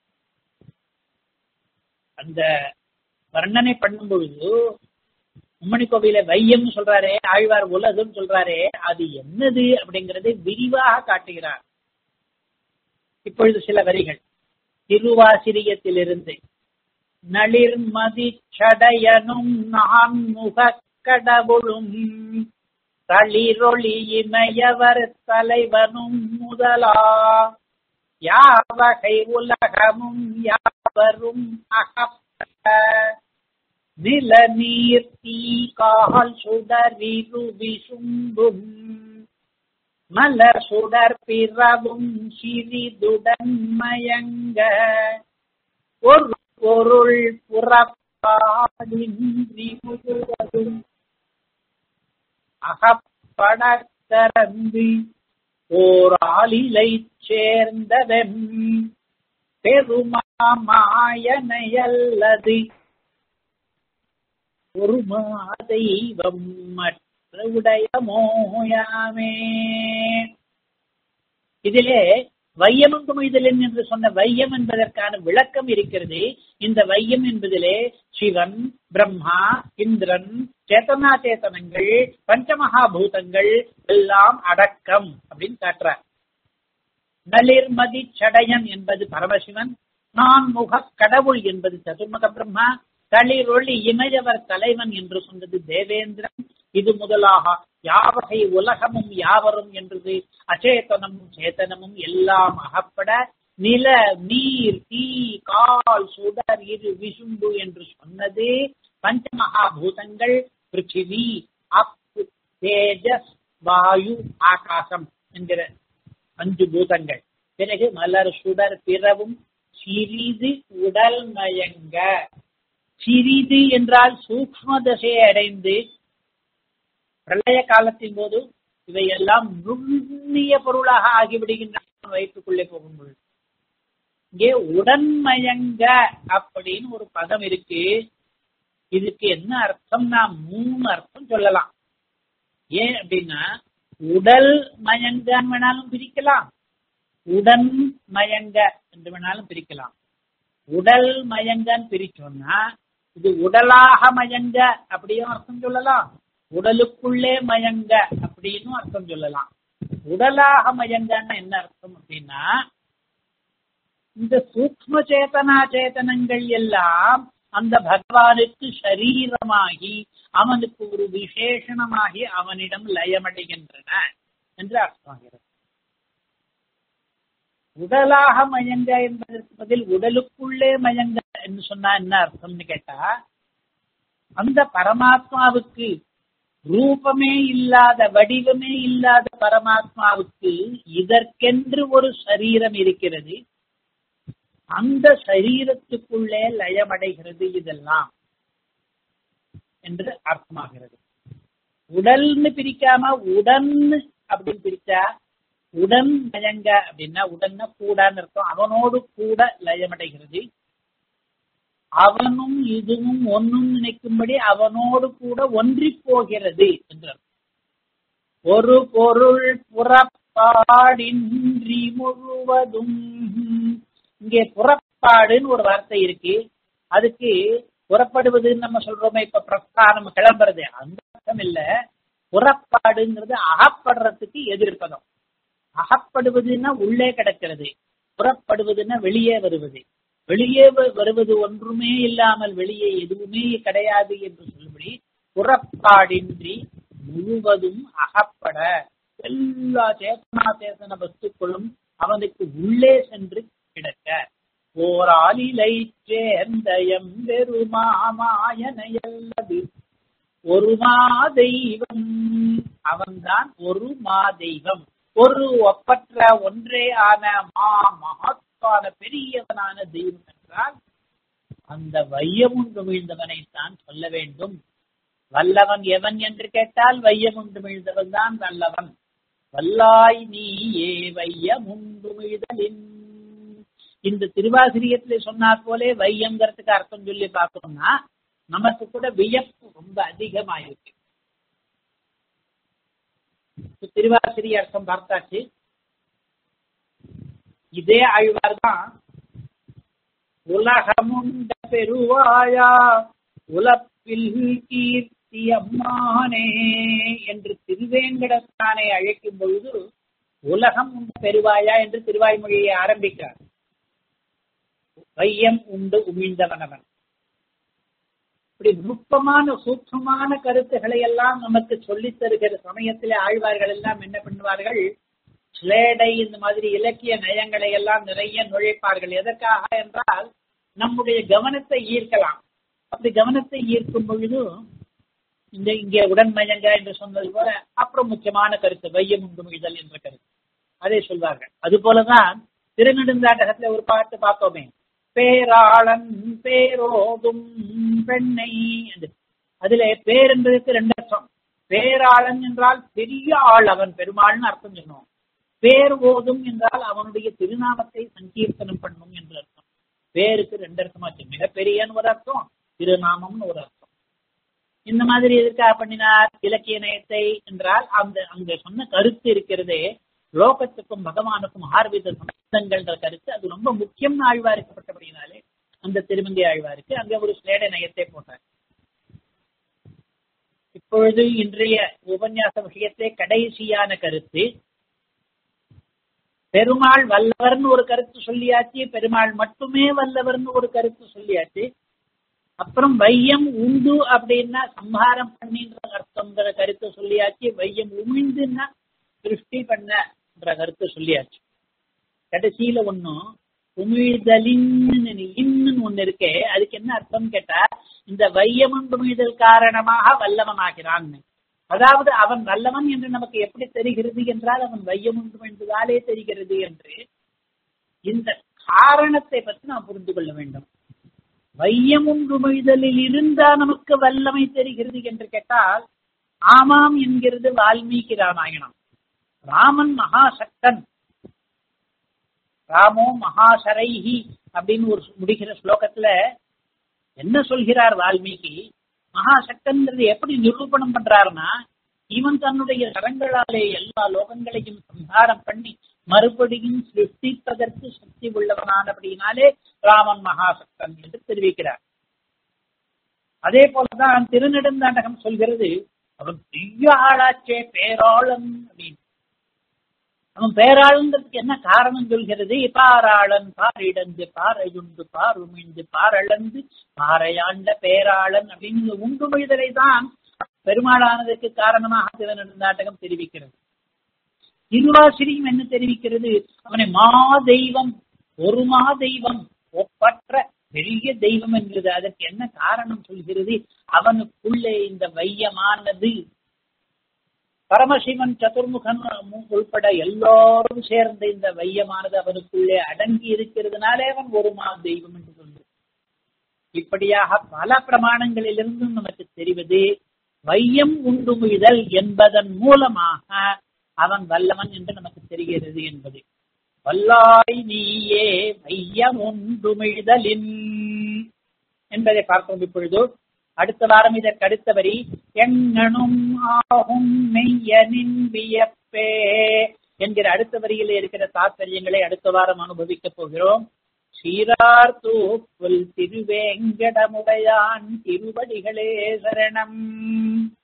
அந்த வர்ணனை பண்ணும் பொழுது உம்மணி கோவில வையம் சொல்றாரே ஆழ்வார் உலகம் சொல்றாரே அது என்னது அப்படிங்கறதை விரிவாக காட்டுகிறார் இப்பொழுது சில வரிகள் திருவாசிரியத்திலிருந்து நளிர்மதி சடையனும் நான் முக கடவுளும் தளிரொளி இமையவர் தலைவனும் முதலா யாவகை உலகமும் யாவரும் அகப்ப நில நீர் தீ கால் சுடரிரு விசும்பும் மலர் சுடர் பிறவும் சிறிதுடன் மயங்க ஒரு பொருள் புறப்பாடின்றி முழுவதும் அகப்படக் கரந்து ஓர் ஆளிலை சேர்ந்தவன் பெருமாமாயனையல்லது ஒரு மாதெய்வம் மற்ற உடைய மோயாமே இதிலே வையமும் குமிழ்தலன் என்று சொன்ன வையம் என்பதற்கான விளக்கம் இருக்கிறது இந்த வையம் என்பதிலே சிவன் பிரம்மா இந்திரன் சேத்தனா சேத்தனங்கள் பஞ்சமகாபூதங்கள் எல்லாம் அடக்கம் அப்படின்னு காட்டுறார் நளிர்மதி சடையன் என்பது பரமசிவன் நான் முக கடவுள் என்பது சதுர்முக பிரம்மா தளிரொளி இமையவர் தலைவன் என்று சொன்னது தேவேந்திரன் இது முதலாக யாவகை உலகமும் யாவரும் என்றது அச்சேதனமும் சேத்தனமும் எல்லாம் அகப்பட நில நீர் தீ கால் சுடர் இரு விசும்பு என்று சொன்னது பஞ்சமகாபூதங்கள் பிருத்திவி அப்பு தேஜஸ் வாயு ஆகாசம் என்கிற அஞ்சு பூதங்கள் பிறகு மலர் சுடர் பிறவும் சிறிது உடல் மயங்க சிறிது என்றால் சூக்ம தசையை அடைந்து பிரளய காலத்தின் போது இவையெல்லாம் நுண்ணிய பொருளாக ஆகிவிடுகின்றன வயிற்றுக்குள்ளே போகும்பொழுது இங்கே உடன்மயங்க அப்படின்னு ஒரு பதம் இருக்கு இதுக்கு என்ன அர்த்தம்னா மூணு அர்த்தம் சொல்லலாம் ஏன் அப்படின்னா உடல் மயங்க வேணாலும் பிரிக்கலாம் உடன் மயங்க என்று வேணாலும் பிரிக்கலாம் உடல் மயங்கன்னு பிரிச்சோம்னா இது உடலாக மயங்க அப்படியும் அர்த்தம் சொல்லலாம் உடலுக்குள்ளே மயங்க அப்படின்னு அர்த்தம் சொல்லலாம் உடலாக மயங்கன்னு என்ன அர்த்தம் அப்படின்னா இந்த சூக்ம சேதனா சேதனங்கள் எல்லாம் அந்த பகவானுக்கு சரீரமாகி அவனுக்கு ஒரு விசேஷணமாகி அவனிடம் லயமடைகின்றன என்று அர்த்தமாகிறது உடலாக மயங்க என்பதற்கு பதில் உடலுக்குள்ளே மயங்க என்று சொன்னா என்ன அர்த்தம்னு கேட்டா அந்த பரமாத்மாவுக்கு ரூபமே இல்லாத வடிவமே இல்லாத பரமாத்மாவுக்கு இதற்கென்று ஒரு சரீரம் இருக்கிறது அந்த சரீரத்துக்குள்ளே லயமடைகிறது இதெல்லாம் என்று அர்த்தமாகிறது உடல்னு பிரிக்காம உடன் அப்படின்னு பிரிச்சா உடன் மயங்க அப்படின்னா உடன்னா கூடான்னு அர்த்தம் அவனோடு கூட லயமடைகிறது அவனும் இதுவும் ஒன்னும் நினைக்கும்படி அவனோடு கூட ஒன்றி போகிறது என்று ஒரு பொருள் புறப்பாடின்றி முழுவதும் இங்கே புறப்பாடுன்னு ஒரு வார்த்தை இருக்கு அதுக்கு புறப்படுவதுன்னு நம்ம சொல்றோமே இப்ப பிரஸ்தானம் கிளம்புறது அந்த அர்த்தம் இல்ல புறப்பாடுங்கிறது அகப்படுறதுக்கு எதிர்ப்பதம் அகப்படுவதுன்னா உள்ளே கிடக்கிறது புறப்படுவதுன்னா வெளியே வருவது வெளியே வருவது ஒன்றுமே இல்லாமல் வெளியே எதுவுமே கிடையாது என்று சொல்லும்படி புறப்பாடின்றி முழுவதும் அகப்பட எல்லா சேத்தனா சேத்தன வஸ்துக்களும் அவனுக்கு உள்ளே சென்று கிடக்க ஓர் ஆலிலை சேர்ந்த எம்பெருமாமாயனையல்லது ஒரு மாதெய்வம் அவன்தான் ஒரு மாதெய்வம் ஒரு ஒப்பற்ற ஒன்றே ஆன மா மகத்தான பெரியவனான தெய்வம் என்றால் அந்த வையமுண்டு வீழ்ந்தவனைத்தான் சொல்ல வேண்டும் வல்லவன் எவன் என்று கேட்டால் வையமுண்டு வீழ்ந்தவன் தான் வல்லவன் வல்லாய் நீயே வையமுண்டு வீழ்தலின் இந்த திருவாசிரியத்திலே சொன்னார் போலே வையங்கிறதுக்கு அர்த்தம் சொல்லி பார்த்தோம்னா நமக்கு கூட வியப்பு ரொம்ப அதிகமாயிருக்கு திருவாசிரிய அர்த்தம் பார்த்தாச்சு இதே ஆழ்வார் தான் உலகமுண்ட பெருவாயா உலப்பில் கீர்த்தி அம்மானே என்று திருவேங்கடத்தானை அழைக்கும் பொழுது உலகம் உண்ட பெருவாயா என்று திருவாய்மொழியை ஆரம்பிக்கிறார் வையம் உண்டு உமிழ்ந்தவனவன் இப்படி நுட்பமான சூட்சமான கருத்துக்களை எல்லாம் நமக்கு சொல்லித் தருகிற சமயத்திலே ஆழ்வார்கள் எல்லாம் என்ன பண்ணுவார்கள் ஸ்லேடை இந்த மாதிரி இலக்கிய நயங்களை எல்லாம் நிறைய நுழைப்பார்கள் எதற்காக என்றால் நம்முடைய கவனத்தை ஈர்க்கலாம் அப்படி கவனத்தை ஈர்க்கும் பொழுது இந்த இங்கே உடன்மயங்க என்று சொன்னது போல அப்புறம் முக்கியமான கருத்து வையம் உண்டு முழுதல் என்ற கருத்து அதை சொல்வார்கள் அது போலதான் திருநெடுந்தாட்டகத்துல ஒரு பாட்டு பார்த்தோமே பேராளன் பேரோதும் பெண்ணை என்று அதிலே பேர் என்பதற்கு ரெண்டு அர்த்தம் பேராளன் என்றால் பெரிய ஆள் அவன் பெருமாள்னு அர்த்தம் சொன்னோம் பேர் ஓதும் என்றால் அவனுடைய திருநாமத்தை சங்கீர்த்தனம் பண்ணும் என்று அர்த்தம் பேருக்கு ரெண்டு அர்த்தமாச்சு மிகப்பெரியன்னு ஒரு அர்த்தம் திருநாமம்னு ஒரு அர்த்தம் இந்த மாதிரி எதற்காக பண்ணினார் இலக்கிய நயத்தை என்றால் அந்த அங்க சொன்ன கருத்து இருக்கிறதே லோகத்துக்கும் பகவானுக்கும் ஆர்வித சம்பந்தங்கள்ன்ற கருத்து அது ரொம்ப முக்கியம் ஆழ்வாருக்கப்பட்டபடினாலே அந்த திருமங்கை ஆழ்வாருக்கு அங்க ஒரு ஸ்லேட நயத்தை போட்டார் இப்பொழுது இன்றைய உபன்யாச விஷயத்தை கடைசியான கருத்து பெருமாள் வல்லவர்னு ஒரு கருத்து சொல்லியாச்சு பெருமாள் மட்டுமே வல்லவர்னு ஒரு கருத்து சொல்லியாச்சு அப்புறம் வையம் உண்டு அப்படின்னா சம்ஹாரம் பண்ணின்ற அர்த்தம்ங்கிற கருத்தை சொல்லியாச்சு வையம் உமிழ்ந்துன்னா திருஷ்டி பண்ணன்ற கருத்தை சொல்லியாச்சு கடைசியில ஒன்னும் உமிழ்தலின் இன்னு ஒண்ணு இருக்கே அதுக்கு என்ன அர்த்தம் கேட்டா இந்த வையமும் உமிழ்தல் காரணமாக வல்லவனாகிறான் அதாவது அவன் வல்லவன் என்று நமக்கு எப்படி தெரிகிறது என்றால் அவன் வையமுண்டு என்பதாலே தெரிகிறது என்று இந்த காரணத்தை பற்றி நாம் புரிந்து கொள்ள வேண்டும் வையமுண்டுமிழ்தலில் இருந்தா நமக்கு வல்லமை தெரிகிறது என்று கேட்டால் ஆமாம் என்கிறது வால்மீகி ராமாயணம் ராமன் மகாசக்தன் ராமோ மகாசரைஹி அப்படின்னு ஒரு முடிகிற ஸ்லோகத்துல என்ன சொல்கிறார் வால்மீகி மகாசக்தன்றது எப்படி நிரூபணம் பண்றாருன்னா இவன் தன்னுடைய கரங்களாலே எல்லா லோகங்களையும் சம்ஹாரம் பண்ணி மறுபடியும் சிருஷ்டிப்பதற்கு சக்தி உள்ளவனானபடியினாலே ராமன் மகாசக்தன் என்று தெரிவிக்கிறார் அதே போலதான் திருநெடுந்தாண்டகம் சொல்கிறது அவன் பெரிய ஆளாச்சே பேராளன் அப்படின்னு அவன் பேராளன்றதுக்கு என்ன காரணம் சொல்கிறது பாராளன் பாரிடந்து பாறையுண்டு பாருமிழ்ந்து பாரளந்து பாறையாண்ட பேராளன் அப்படின்னு உண்டு மொழிதலை தான் பெருமாளானதற்கு காரணமாக திருநெடுந்தாட்டகம் தெரிவிக்கிறது திருவாசிரியும் என்ன தெரிவிக்கிறது அவனை மா தெய்வம் ஒரு மா தெய்வம் ஒப்பற்ற பெரிய தெய்வம் என்கிறது அதற்கு என்ன காரணம் சொல்கிறது அவனுக்குள்ளே இந்த வையமானது பரமசிவன் சதுர்முகன் உள்பட எல்லாரும் சேர்ந்த இந்த வையமானது அவனுக்குள்ளே அடங்கி இருக்கிறதுனாலே அவன் ஒரு மா தெய்வம் என்று சொல்றது இப்படியாக பல பிரமாணங்களிலிருந்தும் நமக்கு தெரிவது வையம் உண்டுமிழ்தல் என்பதன் மூலமாக அவன் வல்லவன் என்று நமக்கு தெரிகிறது என்பது வல்லாய் நீயே வையம் உண்டுமிழ்தலின் என்பதை பார்ப்போம் இப்பொழுது அடுத்த வாரம் இதற்கு அடுத்த வரி எண்ணனும் ஆகும் மெய்யனின் வியப்பே என்கிற அடுத்த வரியில் இருக்கிற தாத்பரியங்களை அடுத்த வாரம் அனுபவிக்கப் போகிறோம் சீரார் தூப்புல் திருவேங்கடமுடையான் திருவடிகளே சரணம்